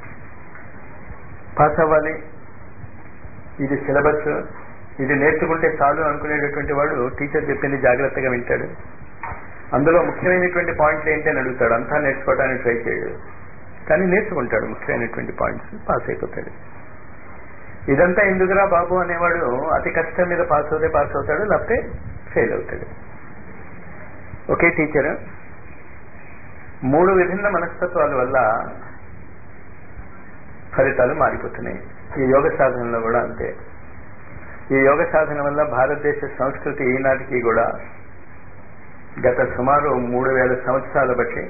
పాస్ అవ్వాలి ఇది సిలబస్ ఇది నేర్చుకుంటే చాలు అనుకునేటటువంటి వాడు టీచర్ చెప్పింది జాగ్రత్తగా వింటాడు అందులో ముఖ్యమైనటువంటి పాయింట్లు ఏంటి అని అడుగుతాడు అంతా నేర్చుకోవడానికి ట్రై చేయడు కానీ నేర్చుకుంటాడు ముఖ్యమైనటువంటి పాయింట్స్ పాస్ అయిపోతాడు ఇదంతా ఎందుకురా బాబు అనేవాడు అతి కష్టం మీద పాస్ అవుతే పాస్ అవుతాడు లేకపోతే ఫెయిల్ అవుతాడు ఒకే టీచర్ మూడు విభిన్న మనస్తత్వాల వల్ల ఫలితాలు మారిపోతున్నాయి ఈ యోగ సాధనలో కూడా అంతే ఈ యోగ సాధన వల్ల భారతదేశ సంస్కృతి ఈనాటికి కూడా గత సుమారు మూడు వేల సంవత్సరాల బట్టి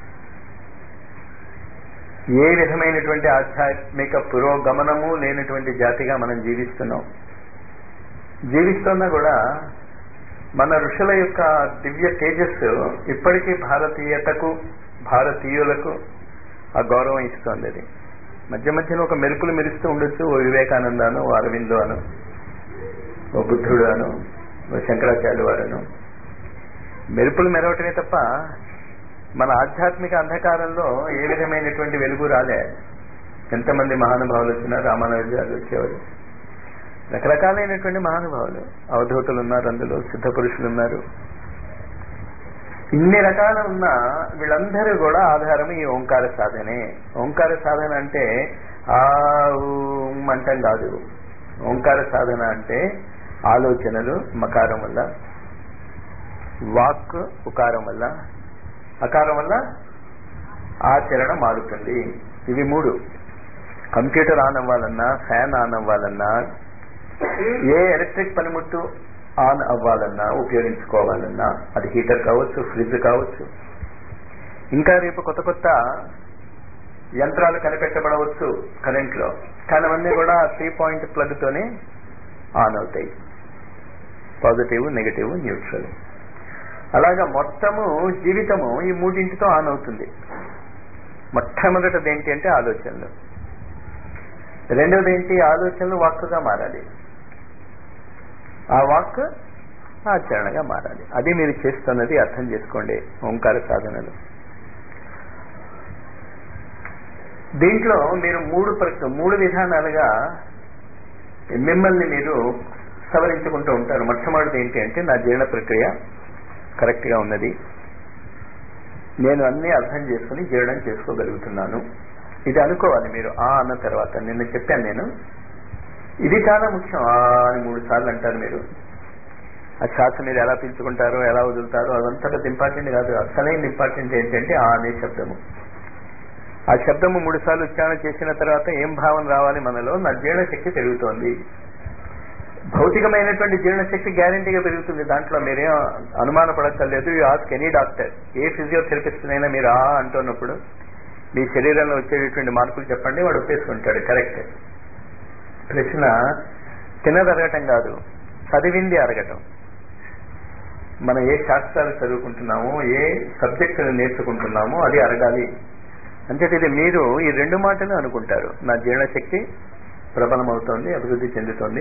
ఏ విధమైనటువంటి ఆధ్యాత్మిక పురోగమనము లేనటువంటి జాతిగా మనం జీవిస్తున్నాం జీవిస్తున్నా కూడా మన ఋషుల యొక్క దివ్య తేజస్సు ఇప్పటికీ భారతీయతకు భారతీయులకు ఆ గౌరవం ఇస్తోంది అది మధ్య మధ్యలో ఒక మెరుపులు మెరుస్తూ ఉండొచ్చు ఓ వివేకానందాను ఓ అరవిందో అను ఓ బుద్ధుడు అను ఓ శంకరాచార్య వారను మెరుపులు మెరవటమే తప్ప మన ఆధ్యాత్మిక అంధకారంలో ఏ విధమైనటువంటి వెలుగు రాలే ఎంతమంది మహానుభావులు వచ్చినా రామానుజాలు వచ్చేవారు రకరకాలైనటువంటి మహానుభావులు అవధూతులు ఉన్నారు అందులో సిద్ధ పురుషులు ఉన్నారు ఇన్ని రకాలు ఉన్న వీళ్ళందరూ కూడా ఆధారం ఈ ఓంకార సాధనే ఓంకార సాధన అంటే ఆ ఊం అంటం కాదు ఓంకార సాధన అంటే ఆలోచనలు మకారం వల్ల వాక్ ఉకారం వల్ల అకారం వల్ల ఆచరణ మారుతుంది ఇవి మూడు కంప్యూటర్ ఆన్ అవ్వాలన్నా ఫ్యాన్ ఆన్ అవ్వాలన్నా ఏ ఎలక్ట్రిక్ పనిముట్టు ఆన్ అవ్వాలన్నా ఉపయోగించుకోవాలన్నా అది హీటర్ కావచ్చు ఫ్రిడ్జ్ కావచ్చు ఇంకా రేపు కొత్త కొత్త యంత్రాలు కనిపెట్టబడవచ్చు కరెంట్లో కానీ అవన్నీ కూడా త్రీ పాయింట్ ప్లగ్ తోనే ఆన్ అవుతాయి పాజిటివ్ నెగటివ్ న్యూట్రల్ అలాగా మొత్తము జీవితము ఈ మూడింటితో ఆన్ అవుతుంది మొట్టమొదటిది ఏంటి అంటే ఆలోచనలు రెండవది ఏంటి ఆలోచనలు వాక్కుగా మారాలి ఆ వాక్ ఆచరణగా మారాలి అది మీరు చేస్తున్నది అర్థం చేసుకోండి ఓంకార సాధనలు దీంట్లో మీరు మూడు ప్రక మూడు విధానాలుగా మిమ్మల్ని మీరు సవరించుకుంటూ ఉంటారు మొట్టమొదటిది ఏంటి అంటే నా జీర్ణ ప్రక్రియ కరెక్ట్ గా ఉన్నది నేను అన్ని అర్థం చేసుకుని జీర్ణం చేసుకోగలుగుతున్నాను ఇది అనుకోవాలి మీరు ఆ అన్న తర్వాత నిన్న చెప్పాను నేను ఇది చాలా ముఖ్యం ఆ అని మూడు సార్లు అంటారు మీరు ఆ శ్వాస మీరు ఎలా పీల్చుకుంటారో ఎలా వదులుతారో అదంతా పెద్ద ఇంపార్టెంట్ కాదు అసలైన ఇంపార్టెంట్ ఏంటంటే ఆ అనే శబ్దము ఆ శబ్దము మూడు సార్లు ఉచ్చారణ చేసిన తర్వాత ఏం భావన రావాలి మనలో నా జీర్ణశక్తి పెరుగుతోంది భౌతికమైనటువంటి జీర్ణశక్తి గ్యారంటీగా పెరుగుతుంది దాంట్లో మీరేం అనుమాన పడక్కర్లేదు యూ ఆస్క్ ఎనీ డాక్టర్ ఏ ఫిజియోథెరపిస్ట్ అయినా మీరు ఆ అంటున్నప్పుడు మీ శరీరంలో వచ్చేటటువంటి మార్పులు చెప్పండి వాడు ఒప్పేసుకుంటాడు కరెక్ట్ ప్రశ్న తినది అరగటం కాదు చదివింది అరగటం మనం ఏ శాస్త్రాలు చదువుకుంటున్నామో ఏ సబ్జెక్టులు నేర్చుకుంటున్నామో అది అరగాలి అంటే ఇది మీరు ఈ రెండు మాటలు అనుకుంటారు నా జీర్ణశక్తి ప్రబలమవుతోంది అభివృద్ధి చెందుతోంది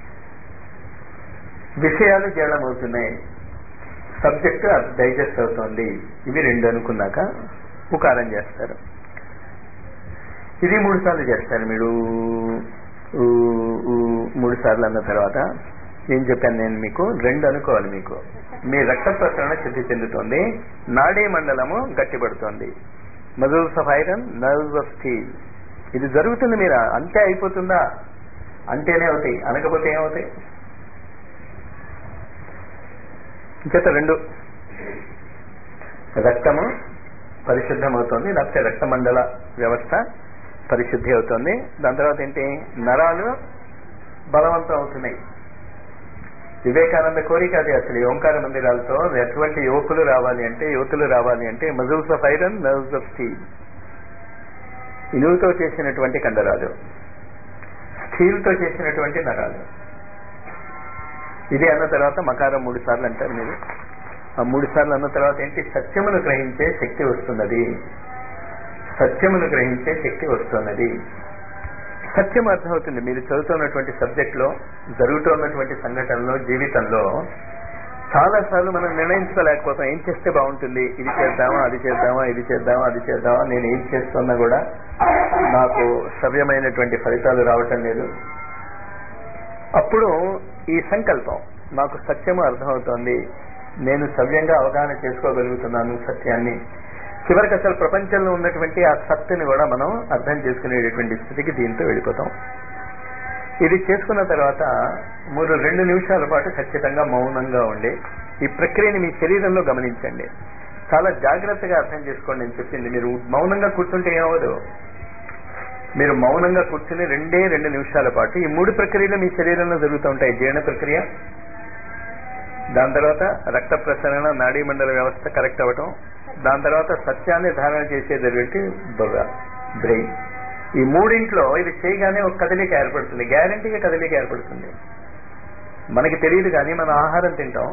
విషయాలు జీర్ణమవుతున్నాయి సబ్జెక్ట్ డైజెస్ట్ అవుతోంది ఇవి రెండు అనుకున్నాక ఉకారం చేస్తారు ఇది మూడు సార్లు చేస్తారు మీరు మూడు సార్లు అన్న తర్వాత ఏం చెప్పాను నేను మీకు రెండు అనుకోవాలి మీకు మీ రక్త ప్రసరణ శుద్ధి చెందుతోంది నాడీ మండలము గట్టిపడుతోంది muscles of iron nerves of steel ఇది జరుగుతుంది మీరు అంతే అయిపోతుందా అంటేనే అవుతాయి అనకపోతే ఏమవుతాయి చేత రెండు రక్తము పరిశుద్ధమవుతోంది లేకపోతే రక్తమండల వ్యవస్థ పరిశుద్ధి అవుతుంది దాని తర్వాత ఏంటి నరాలు బలవంతం అవుతున్నాయి వివేకానంద కోరిక అది అసలు ఈ ఓంకార మందిరాలతో ఎటువంటి యువకులు రావాలి అంటే యువతులు రావాలి అంటే muscles of iron nerves of steel ఇనువుతో చేసినటువంటి కండరాలు స్టీల్ తో చేసినటువంటి నరాలు ఇది అన్న తర్వాత మకారం మూడు సార్లు అంటారు మీరు ఆ మూడు సార్లు అన్న తర్వాత ఏంటి సత్యమును గ్రహించే శక్తి వస్తున్నది సత్యమును గ్రహించే శక్తి వస్తున్నది సత్యం అర్థమవుతుంది మీరు చదువుతున్నటువంటి సబ్జెక్ట్ లో జరుగుతున్నటువంటి సంఘటనలో జీవితంలో చాలా సార్లు మనం నిర్ణయించుకోలేకపోతాం ఏం చేస్తే బాగుంటుంది ఇది చేద్దామా అది చేద్దామా ఇది చేద్దామా అది చేద్దామా నేను ఏం చేస్తున్నా కూడా నాకు సవ్యమైనటువంటి ఫలితాలు రావటం లేదు అప్పుడు ఈ సంకల్పం నాకు సత్యము అర్థమవుతోంది నేను సవ్యంగా అవగాహన చేసుకోగలుగుతున్నాను సత్యాన్ని చివరికి అసలు ప్రపంచంలో ఉన్నటువంటి ఆ సత్తుని కూడా మనం అర్థం చేసుకునేటటువంటి స్థితికి దీంతో వెళ్ళిపోతాం ఇది చేసుకున్న తర్వాత మూడు రెండు నిమిషాల పాటు ఖచ్చితంగా మౌనంగా ఉండి ఈ ప్రక్రియని మీ శరీరంలో గమనించండి చాలా జాగ్రత్తగా అర్థం చేసుకోండి నేను చెప్పింది మీరు మౌనంగా కూర్చుంటే ఏమవదు మీరు మౌనంగా కూర్చుని రెండే రెండు నిమిషాల పాటు ఈ మూడు ప్రక్రియలు మీ శరీరంలో జరుగుతూ ఉంటాయి జీర్ణ ప్రక్రియ దాని తర్వాత రక్త ప్రసరణ నాడీ మండల వ్యవస్థ కరెక్ట్ అవ్వటం దాని తర్వాత సత్యాన్ని ధారణ చేసేటటువంటి బుర్ర బ్రెయిన్ ఈ మూడింట్లో ఇది చేయగానే ఒక కదలిక ఏర్పడుతుంది గ్యారంటీగా కదలిక ఏర్పడుతుంది మనకి తెలియదు కానీ మన ఆహారం తింటాం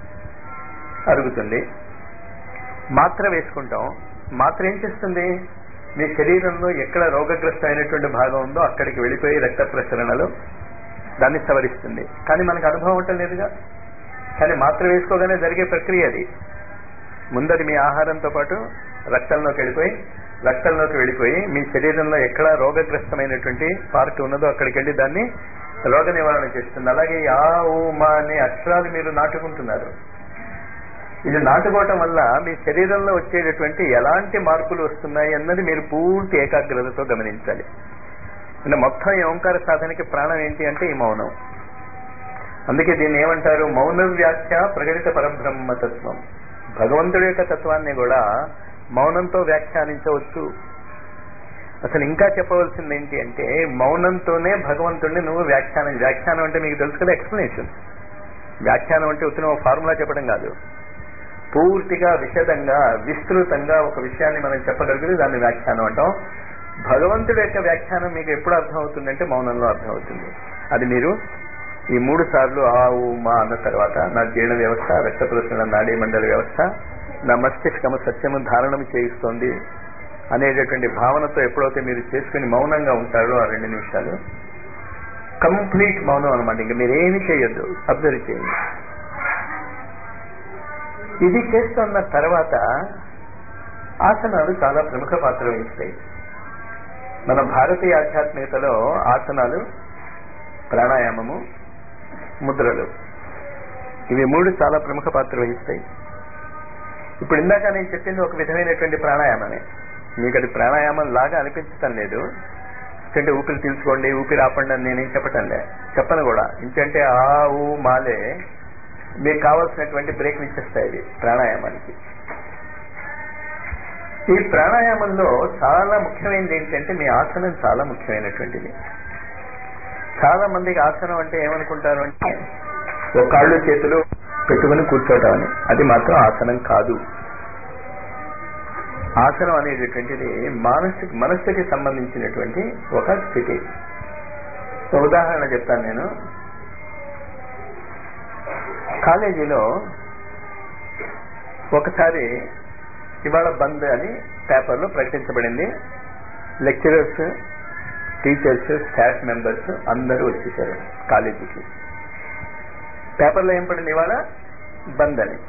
అరుగుతుంది మాత్ర వేసుకుంటాం మాత్ర ఏం చేస్తుంది మీ శరీరంలో ఎక్కడ రోగగ్రస్తమైనటువంటి భాగం ఉందో అక్కడికి వెళ్ళిపోయి రక్త ప్రసరణలో దాన్ని సవరిస్తుంది కానీ మనకు అనుభవం ఉండటం లేదుగా కానీ మాత్ర వేసుకోగానే జరిగే ప్రక్రియ అది ముందది మీ ఆహారంతో పాటు రక్తంలోకి వెళ్ళిపోయి రక్తంలోకి వెళ్ళిపోయి మీ శరీరంలో ఎక్కడ రోగగ్రస్తమైనటువంటి పార్ట్ ఉన్నదో అక్కడికి వెళ్ళి దాన్ని రోగ నివారణ చేస్తుంది అలాగే ఆ ఊ మా అనే అక్షరాలు మీరు నాటుకుంటున్నారు ఇది నాటుకోవటం వల్ల మీ శరీరంలో వచ్చేటటువంటి ఎలాంటి మార్పులు వస్తున్నాయి అన్నది మీరు పూర్తి ఏకాగ్రతతో గమనించాలి అంటే మొత్తం ఈ ఓంకార సాధనకి ప్రాణం ఏంటి అంటే ఈ మౌనం అందుకే దీన్ని ఏమంటారు మౌన వ్యాఖ్య ప్రకటిత పరబ్రహ్మతత్వం భగవంతుడి యొక్క తత్వాన్ని కూడా మౌనంతో వ్యాఖ్యానించవచ్చు అసలు ఇంకా చెప్పవలసింది ఏంటి అంటే మౌనంతోనే భగవంతుడిని నువ్వు వ్యాఖ్యానం వ్యాఖ్యానం అంటే మీకు తెలుసు కదా ఎక్స్ప్లెనేషన్ వ్యాఖ్యానం అంటే వచ్చిన ఫార్ములా చెప్పడం కాదు పూర్తిగా విశదంగా విస్తృతంగా ఒక విషయాన్ని మనం చెప్పగలిగితే దాన్ని వ్యాఖ్యానం అంటాం భగవంతుడి యొక్క వ్యాఖ్యానం మీకు ఎప్పుడు అర్థమవుతుందంటే మౌనంలో అర్థమవుతుంది అది మీరు ఈ మూడు సార్లు ఆ ఊ మా అన్న తర్వాత నా జీర్ణ వ్యవస్థ రక్త ప్రసరణ నాడీ మండల వ్యవస్థ నా మస్తిష్కము సత్యము ధారణం చేయిస్తోంది అనేటటువంటి భావనతో ఎప్పుడైతే మీరు చేసుకుని మౌనంగా ఉంటారో ఆ రెండు నిమిషాలు కంప్లీట్ మౌనం అనమాట ఇంకా మీరు ఏమి చేయొద్దు అబ్జర్వ్ చేయండి ఇది చేస్తున్న తర్వాత ఆసనాలు చాలా ప్రముఖ పాత్ర వహిస్తాయి మన భారతీయ ఆధ్యాత్మికతలో ఆసనాలు ప్రాణాయామము ముద్రలు ఇవి మూడు చాలా ప్రముఖ పాత్ర వహిస్తాయి ఇప్పుడు ఇందాక నేను చెప్పింది ఒక విధమైనటువంటి ప్రాణాయామమే మీకు అది ప్రాణాయామం లాగా అనిపించటం లేదు అంటే ఊపిరి తీసుకోండి ఊపిరి ఆపండి అని నేనేం చెప్పటం లే చెప్పను కూడా ఇంకంటే ఆ ఊ మాలే మీకు కావాల్సినటువంటి బ్రేక్ ఇచ్చేస్తాయి ఇవి ప్రాణాయామానికి ఈ ప్రాణాయామంలో చాలా ముఖ్యమైనది ఏంటంటే మీ ఆసనం చాలా ముఖ్యమైనటువంటిది చాలా మందికి ఆసనం అంటే ఏమనుకుంటారు అంటే ఒక కాళ్ళు చేతులు పెట్టుకుని కూర్చోవటం అని అది మాత్రం ఆసనం కాదు ఆసనం అనేటటువంటిది మానసిక మనస్సుకి సంబంధించినటువంటి ఒక స్థితి ఒక ఉదాహరణ చెప్తాను నేను కాలేజీలో ఒకసారి ఇవాళ బంద్ అని పేపర్లో ప్రకటించబడింది లెక్చరర్స్ టీచర్స్ స్టాఫ్ మెంబర్స్ అందరూ వచ్చేసారు కాలేజీకి పేపర్లో ఏం పడింది ఇవాళ బంద్ అని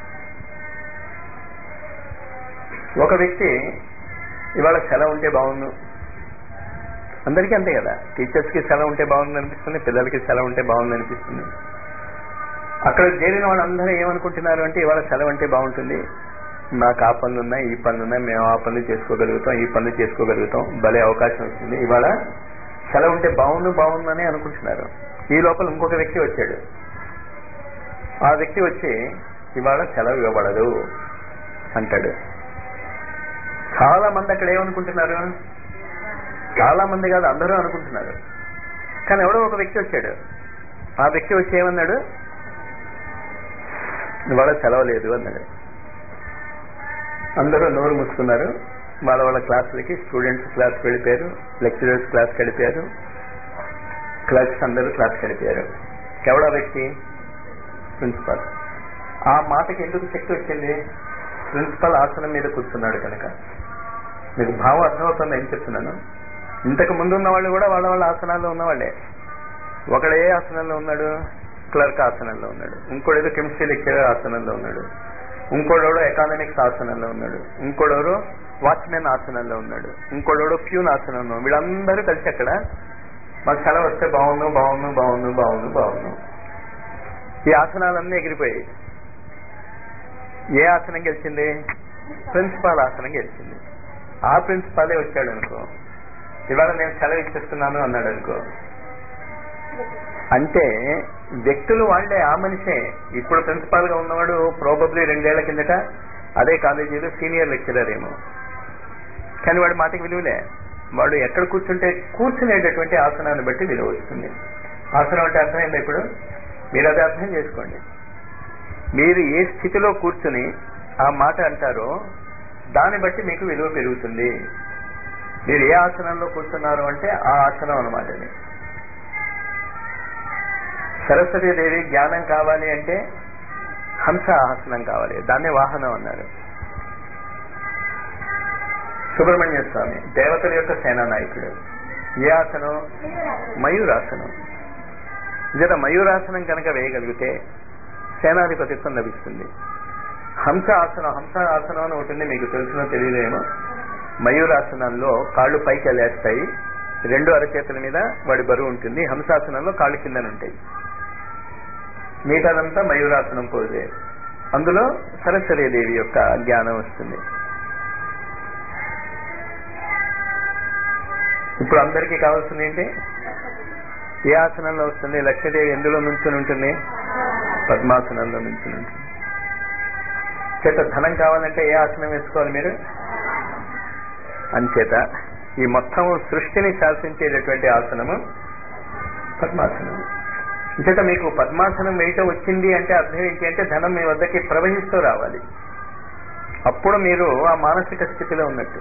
ఒక వ్యక్తి ఇవాళ సెలవు ఉంటే బాగుండు అందరికీ అంతే కదా టీచర్స్ కి సెలవు ఉంటే బాగుంది అనిపిస్తుంది పిల్లలకి సెలవు ఉంటే బాగుంది అనిపిస్తుంది అక్కడ చేరిన వాళ్ళందరూ ఏమనుకుంటున్నారు అంటే ఇవాళ సెలవు అంటే బాగుంటుంది నాకు ఆ పనులు ఉన్నాయి ఈ పనులు ఉన్నాయి మేము ఆ పనులు చేసుకోగలుగుతాం ఈ పనులు చేసుకోగలుగుతాం భలే అవకాశం వస్తుంది ఇవాళ సెలవు ఉంటే బాగుండు బాగుందని అనుకుంటున్నారు ఈ లోపల ఇంకొక వ్యక్తి వచ్చాడు ఆ వ్యక్తి వచ్చి ఇవాళ సెలవు ఇవ్వబడదు అంటాడు చాలా మంది అక్కడ ఏమనుకుంటున్నారు చాలా మంది కాదు అందరూ అనుకుంటున్నారు కానీ ఎవడో ఒక వ్యక్తి వచ్చాడు ఆ వ్యక్తి వచ్చి ఏమన్నాడు ఇవాళ సెలవు లేదు అన్నాడు అందరూ నోరు మూసుకున్నారు వాళ్ళ వాళ్ళ క్లాసులకి స్టూడెంట్స్ క్లాస్కి వెళ్ళిపోయారు లెక్చరర్స్ క్లాస్కి వెళ్ళిపోయారు క్లర్క్స్ అందరూ క్లాస్కి వెళ్ళిపోయారు ఎవడా వ్యక్తి ప్రిన్సిపాల్ ఆ మాటకి ఎందుకు శక్తి వచ్చింది ప్రిన్సిపల్ ఆసనం మీద కూర్చున్నాడు కనుక మీకు భావం అర్థమవుతుంది ఏం చెప్తున్నాను ఇంతకు ముందు ఉన్న వాళ్ళు కూడా వాళ్ళ వాళ్ళ ఆసనాల్లో ఉన్నవాళ్ళే ఒకడు ఏ ఆసనంలో ఉన్నాడు క్లర్క్ ఆసనంలో ఉన్నాడు ఇంకోడు ఏదో కెమిస్ట్రీ లెక్చరర్ ఆసనంలో ఉన్నాడు ఇంకోడోడు ఎకానమిక్స్ ఆసనంలో ఉన్నాడు ఇంకోడెవరు వాచ్మెన్ ఆసనంలో ఉన్నాడు ఇంకోడోడు ప్యూన్ ఆసనంలో వీళ్ళందరూ కలిసి అక్కడ మాకు సెలవు వస్తే బాగుండు బాగుండు బాగుండు బాగుండు బాగుండు ఈ ఆసనాలన్నీ ఎగిరిపోయాయి ఏ ఆసనం గెలిచింది ప్రిన్సిపాల్ ఆసనం గెలిచింది ఆ ప్రిన్సిపాలే వచ్చాడు అనుకో ఇవాళ నేను సెలవు ఇచ్చేస్తున్నాను అన్నాడు అనుకో అంటే వ్యక్తులు వాళ్లే ఆ మనిషే ఇప్పుడు ప్రిన్సిపాల్ గా ఉన్నవాడు ప్రాబబ్లీ రెండేళ్ల కిందట అదే కాలేజీలో సీనియర్ లెక్చరర్ ఏమో కానీ వాడి మాటకి విలువలే వాడు ఎక్కడ కూర్చుంటే కూర్చునేటటువంటి ఆసనాన్ని బట్టి విలువ వస్తుంది ఆసనం అంటే అర్థమైంది ఇప్పుడు మీరు అది అర్థం చేసుకోండి మీరు ఏ స్థితిలో కూర్చుని ఆ మాట అంటారో దాన్ని బట్టి మీకు విలువ పెరుగుతుంది మీరు ఏ ఆసనంలో కూర్చున్నారు అంటే ఆ ఆసనం అనమాట అది సరస్వతీదేవి జ్ఞానం కావాలి అంటే హంస ఆసనం కావాలి దాన్నే వాహనం అన్నారు సుబ్రహ్మణ్య స్వామి దేవతల యొక్క సేనా నాయకుడు ఏ ఆసనం మయూరాసనం జర మయూరాసనం కనుక వేయగలిగితే సేనాధిపతిత్వం లభిస్తుంది హంస ఆసనం హంస ఆసనం అని ఉంటుంది మీకు తెలిసినో తెలియదేమో మయూరాసనంలో కాళ్ళు పైకి వెళ్ళేస్తాయి రెండు అరచేతుల మీద వాడి బరువు ఉంటుంది హంసాసనంలో కాళ్ళు కిందన ఉంటాయి మిగతాదంతా మయూరాసనం పోజే అందులో సరస్వతీదేవి యొక్క జ్ఞానం వస్తుంది ఇప్పుడు అందరికీ కావాల్సింది ఏంటి ఏ ఆసనంలో వస్తుంది లక్ష్మీదేవి ఎందులో నుంచుని ఉంటుంది పద్మాసనంలో నుంచుని ఉంటుంది చేత ధనం కావాలంటే ఏ ఆసనం వేసుకోవాలి మీరు అంచేత ఈ మొత్తం సృష్టిని శాసించేటటువంటి ఆసనము పద్మాసనం అంచేత మీకు పద్మాసనం వేయటం వచ్చింది అంటే అర్థం ఏంటి అంటే ధనం మీ వద్దకి ప్రవహిస్తూ రావాలి అప్పుడు మీరు ఆ మానసిక స్థితిలో ఉన్నట్టు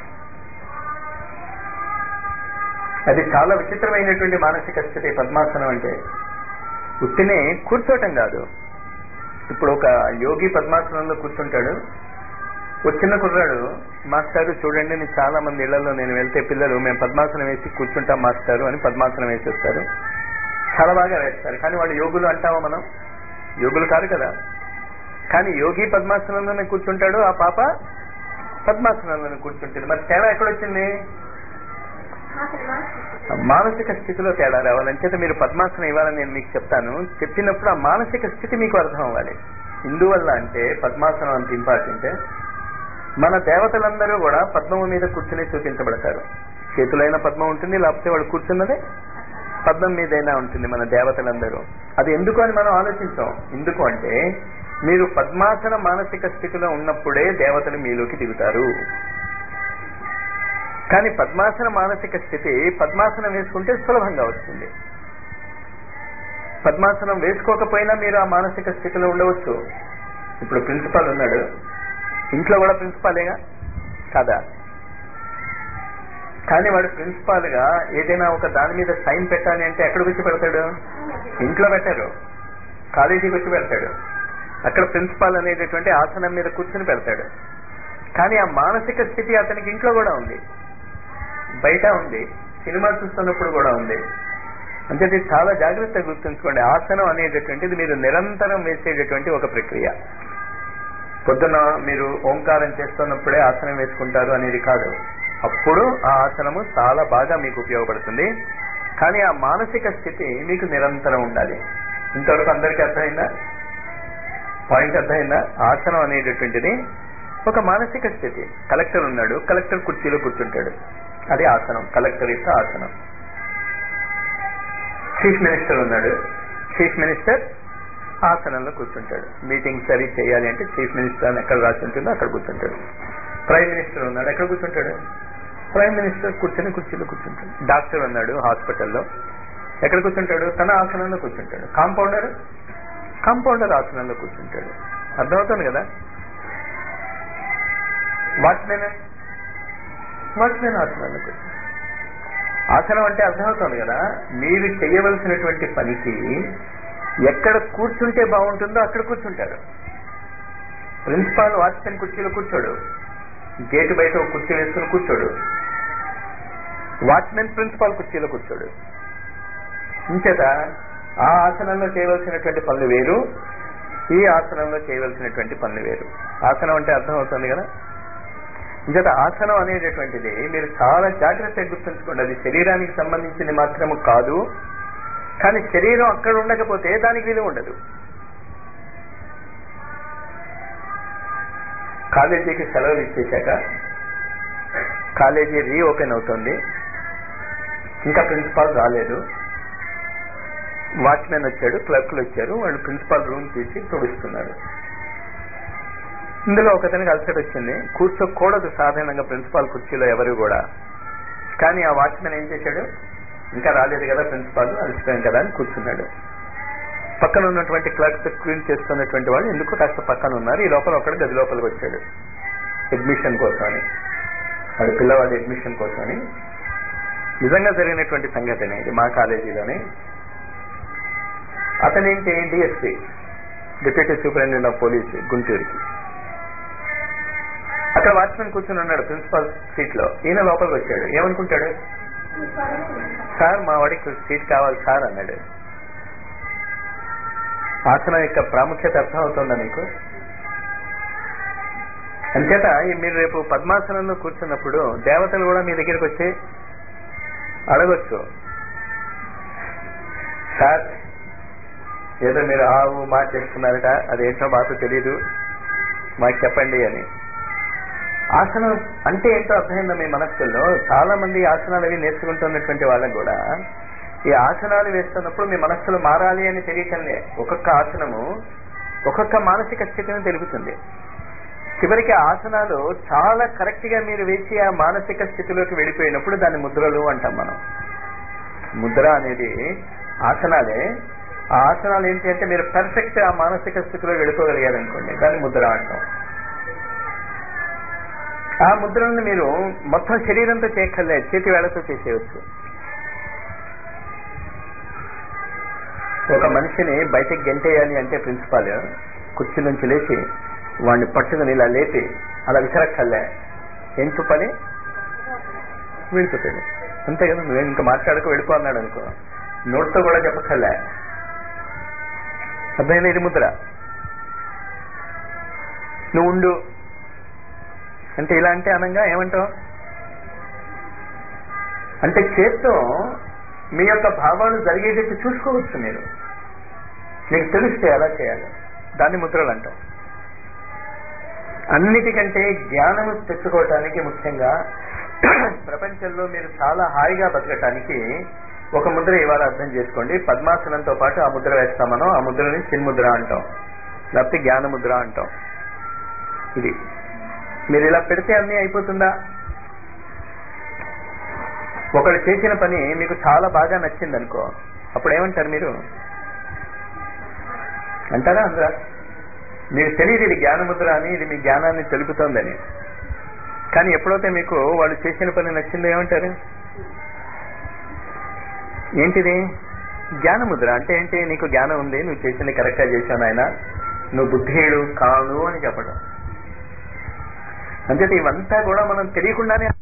అది చాలా విచిత్రమైనటువంటి మానసిక స్థితి పద్మాసనం అంటే ఉత్తినే కూర్చోటం కాదు ఇప్పుడు ఒక యోగి పద్మాసనంలో కూర్చుంటాడు ఒక చిన్న కుర్రాడు మాస్టారు చూడండి నేను చాలా మంది ఇళ్లలో నేను వెళ్తే పిల్లలు మేము పద్మాసనం వేసి కూర్చుంటాం మాస్టారు అని పద్మాసనం వేసేస్తారు చాలా బాగా వేస్తారు కానీ వాళ్ళు యోగులు అంటావా మనం యోగులు కాదు కదా కానీ యోగి పద్మాసనంలోనే కూర్చుంటాడు ఆ పాప పద్మాసనంలోనే కూర్చుంటుంది మరి తేడా ఎక్కడొచ్చింది మానసిక స్థితిలో తేడా రావాలంచేత మీరు పద్మాసనం ఇవ్వాలని నేను మీకు చెప్తాను చెప్పినప్పుడు ఆ మానసిక స్థితి మీకు అర్థం అవ్వాలి ఇందువల్ల అంటే పద్మాసనం అంత ఇంపార్టెంట్ మన దేవతలందరూ కూడా పద్మం మీద కూర్చుని చూపించబడతారు చేతులైన పద్మం ఉంటుంది లేకపోతే వాళ్ళు కూర్చున్నదే పద్మం మీదైనా ఉంటుంది మన దేవతలందరూ అది ఎందుకు అని మనం ఆలోచించాం ఎందుకు అంటే మీరు పద్మాసన మానసిక స్థితిలో ఉన్నప్పుడే దేవతలు మీలోకి దిగుతారు కానీ పద్మాసన మానసిక స్థితి పద్మాసనం వేసుకుంటే సులభంగా వస్తుంది పద్మాసనం వేసుకోకపోయినా మీరు ఆ మానసిక స్థితిలో ఉండవచ్చు ఇప్పుడు ప్రిన్సిపాల్ ఉన్నాడు ఇంట్లో కూడా ప్రిన్సిపాలేగా కాదా కానీ వాడు ప్రిన్సిపాల్ గా ఏదైనా ఒక దాని మీద సైన్ పెట్టాలి అంటే ఎక్కడికి వచ్చి పెడతాడు ఇంట్లో పెట్టారు కాలేజీకి వచ్చి పెడతాడు అక్కడ ప్రిన్సిపాల్ అనేటటువంటి ఆసనం మీద కూర్చుని పెడతాడు కానీ ఆ మానసిక స్థితి అతనికి ఇంట్లో కూడా ఉంది బయట ఉంది సినిమా చూస్తున్నప్పుడు కూడా ఉంది అంటే ఇది చాలా జాగ్రత్తగా గుర్తుంచుకోండి ఆసనం అనేటటువంటిది మీరు నిరంతరం వేసేటటువంటి ఒక ప్రక్రియ పొద్దున మీరు ఓంకారం చేస్తున్నప్పుడే ఆసనం వేసుకుంటారు అనేది కాదు అప్పుడు ఆ ఆసనము చాలా బాగా మీకు ఉపయోగపడుతుంది కానీ ఆ మానసిక స్థితి మీకు నిరంతరం ఉండాలి ఇంతవరకు అందరికీ అర్థమైందా పాయింట్ అర్థమైందా ఆసనం అనేటటువంటిది ఒక మానసిక స్థితి కలెక్టర్ ఉన్నాడు కలెక్టర్ కుర్చీలో కూర్చుంటాడు అది ఆసనం కలెక్టర్ యొక్క ఆసనం చీఫ్ మినిస్టర్ ఉన్నాడు చీఫ్ మినిస్టర్ ఆసనంలో కూర్చుంటాడు మీటింగ్ సరి చేయాలి అంటే చీఫ్ మినిస్టర్ అని ఎక్కడ రాసి ఉంటుందో అక్కడ కూర్చుంటాడు ప్రైమ్ మినిస్టర్ ఉన్నాడు ఎక్కడ కూర్చుంటాడు ప్రైమ్ మినిస్టర్ కూర్చొని కుర్చీలో కూర్చుంటాడు డాక్టర్ ఉన్నాడు హాస్పిటల్లో ఎక్కడ కూర్చుంటాడు తన ఆసనంలో కూర్చుంటాడు కాంపౌండర్ కాంపౌండర్ ఆసనంలో కూర్చుంటాడు అర్థమవుతుంది కదా వాచ్మెన్ వాచ్మెన్ ఆసనంలో కూర్చుంటాడు ఆసనం అంటే అర్థమవుతుంది కదా మీరు చేయవలసినటువంటి పనికి ఎక్కడ కూర్చుంటే బాగుంటుందో అక్కడ కూర్చుంటారు ప్రిన్సిపాల్ వాచ్మెన్ కుర్చీలో కూర్చోడు గేటు బయట ఒక కుర్చీ వేసుకుని కూర్చోడు వాచ్మెన్ ప్రిన్సిపాల్ కుర్చీలో కూర్చోడు ఇంచేత ఆ ఆసనంలో చేయవలసినటువంటి పనులు వేరు ఈ ఆసనంలో చేయవలసినటువంటి పనులు వేరు ఆసనం అంటే అర్థం అవుతుంది కదా ఇంచేత ఆసనం అనేటటువంటిది మీరు చాలా జాగ్రత్తగా గుర్తుంచుకోండి అది శరీరానికి సంబంధించింది మాత్రము కాదు కానీ శరీరం అక్కడ ఉండకపోతే దానికి విలువ ఉండదు కాలేజీకి సెలవులు ఇచ్చేశాక కాలేజీ రీఓపెన్ అవుతుంది ఇంకా ప్రిన్సిపాల్ రాలేదు వాచ్మెన్ వచ్చాడు క్లర్క్లు వచ్చారు వాళ్ళు ప్రిన్సిపాల్ రూమ్ తీసి తుడుస్తున్నారు ఇందులో ఒకతనికి అలసట వచ్చింది కూర్చోకూడదు సాధారణంగా ప్రిన్సిపాల్ కుర్చీలో ఎవరు కూడా కానీ ఆ వాచ్మెన్ ఏం చేశాడు ఇంకా రాలేదు కదా ప్రిన్సిపాల్ అలసిపోయాం కదా అని కూర్చున్నాడు పక్కన ఉన్నటువంటి క్లర్క్స్ క్లీన్ చేస్తున్నటువంటి వాళ్ళు ఎందుకు కాస్త పక్కన ఉన్నారు ఈ లోపల ఒకడు గది లోపలికి వచ్చాడు అడ్మిషన్ కోసమని వాడి పిల్లవాడి అడ్మిషన్ కోసమని నిజంగా జరిగినటువంటి సంఘటన ఇది మా కాలేజీలోనే అతనేంటి DSP deputy superintendent of police గుంటూరుకి అక్కడ వాచ్మెన్ కూర్చుని ఉన్నాడు ప్రిన్సిపాల్ సీట్ లో ఈయన లోపలికి వచ్చాడు ఏమనుకుంటాడు సార్ మా వాడికి సీట్ కావాలి సార్ అన్నాడు ఆసనం యొక్క ప్రాముఖ్యత అర్థం అవుతుందా మీకు అంచేత ఈ మీరు రేపు పద్మాసనంలో కూర్చున్నప్పుడు దేవతలు కూడా మీ దగ్గరికి వచ్చి అడగొచ్చు సార్ ఏదో మీరు ఆవు మా చేస్తున్నారట అదేంటో మాకు తెలియదు మాకు చెప్పండి అని ఆసనం అంటే ఏంటో అర్థమైందా మీ మనస్సుల్లో చాలా మంది ఆసనాలు అవి నేర్చుకుంటున్నటువంటి వాళ్ళకి కూడా ఈ ఆసనాలు వేస్తున్నప్పుడు మీ మనస్సులో మారాలి అని తెలియటంలే ఒక్కొక్క ఆసనము ఒక్కొక్క మానసిక స్థితిని తెలుపుతుంది చివరికి ఆసనాలు చాలా కరెక్ట్ గా మీరు వేసి ఆ మానసిక స్థితిలోకి వెళ్ళిపోయినప్పుడు దాన్ని ముద్రలు అంటాం మనం ముద్ర అనేది ఆసనాలే ఆ ఆసనాలు ఏంటి అంటే మీరు పర్ఫెక్ట్ ఆ మానసిక స్థితిలో వెళ్ళిపోగలిగారు అనుకోండి దాన్ని ముద్ర అంటాం ఆ ముద్రలను మీరు మొత్తం శరీరంతో చేయక్కర్లే చేతి వేళతో చేసేయచ్చు ఒక మనిషిని బయటకు గెంటేయాలి అంటే ప్రిన్సిపాల్ కుర్చీ నుంచి లేచి వాడిని పట్టుకుని ఇలా లేపి అలా విసరక్కర్లే ఎంత పని వెళ్ళిపోతాడు అంతే కదా నువ్వేం ఇంకా మాట్లాడక వెళ్ళిపో అన్నాడు అనుకో నోట్తో కూడా చెప్పక్కర్లే అర్థమైంది ఇది ముద్ర నువ్వు ఉండు అంటే ఇలా అంటే అనంగా ఏమంటావు అంటే చేత్తో మీ యొక్క భావాలు జరిగేటట్టు చూసుకోవచ్చు మీరు మీకు తెలిస్తే ఎలా చేయాలి దాన్ని ముద్రలు అంటాం అన్నిటికంటే జ్ఞానము తెచ్చుకోవటానికి ముఖ్యంగా ప్రపంచంలో మీరు చాలా హాయిగా బతకటానికి ఒక ముద్ర ఇవాళ అర్థం చేసుకోండి పద్మాసనంతో పాటు ఆ ముద్ర వేస్తాం మనం ఆ ముద్రని చిన్ముద్ర అంటాం లేకపోతే జ్ఞాన ముద్ర అంటాం ఇది మీరు ఇలా పెడితే అన్నీ అయిపోతుందా ఒకడు చేసిన పని మీకు చాలా బాగా నచ్చింది అనుకో అప్పుడు ఏమంటారు మీరు అంటారా అందరా మీకు తెలియదు ఇది జ్ఞానముద్ర అని ఇది మీ జ్ఞానాన్ని తెలుపుతోందని కానీ ఎప్పుడైతే మీకు వాళ్ళు చేసిన పని నచ్చిందో ఏమంటారు ఏంటిది జ్ఞానముద్ర అంటే ఏంటి నీకు జ్ఞానం ఉంది నువ్వు చేసింది కరెక్ట్గా చేశాను ఆయన నువ్వు బుద్ధియుడు కాదు అని చెప్పడం అంతే ఇవంతా కూడా మనం తెలియకుండానే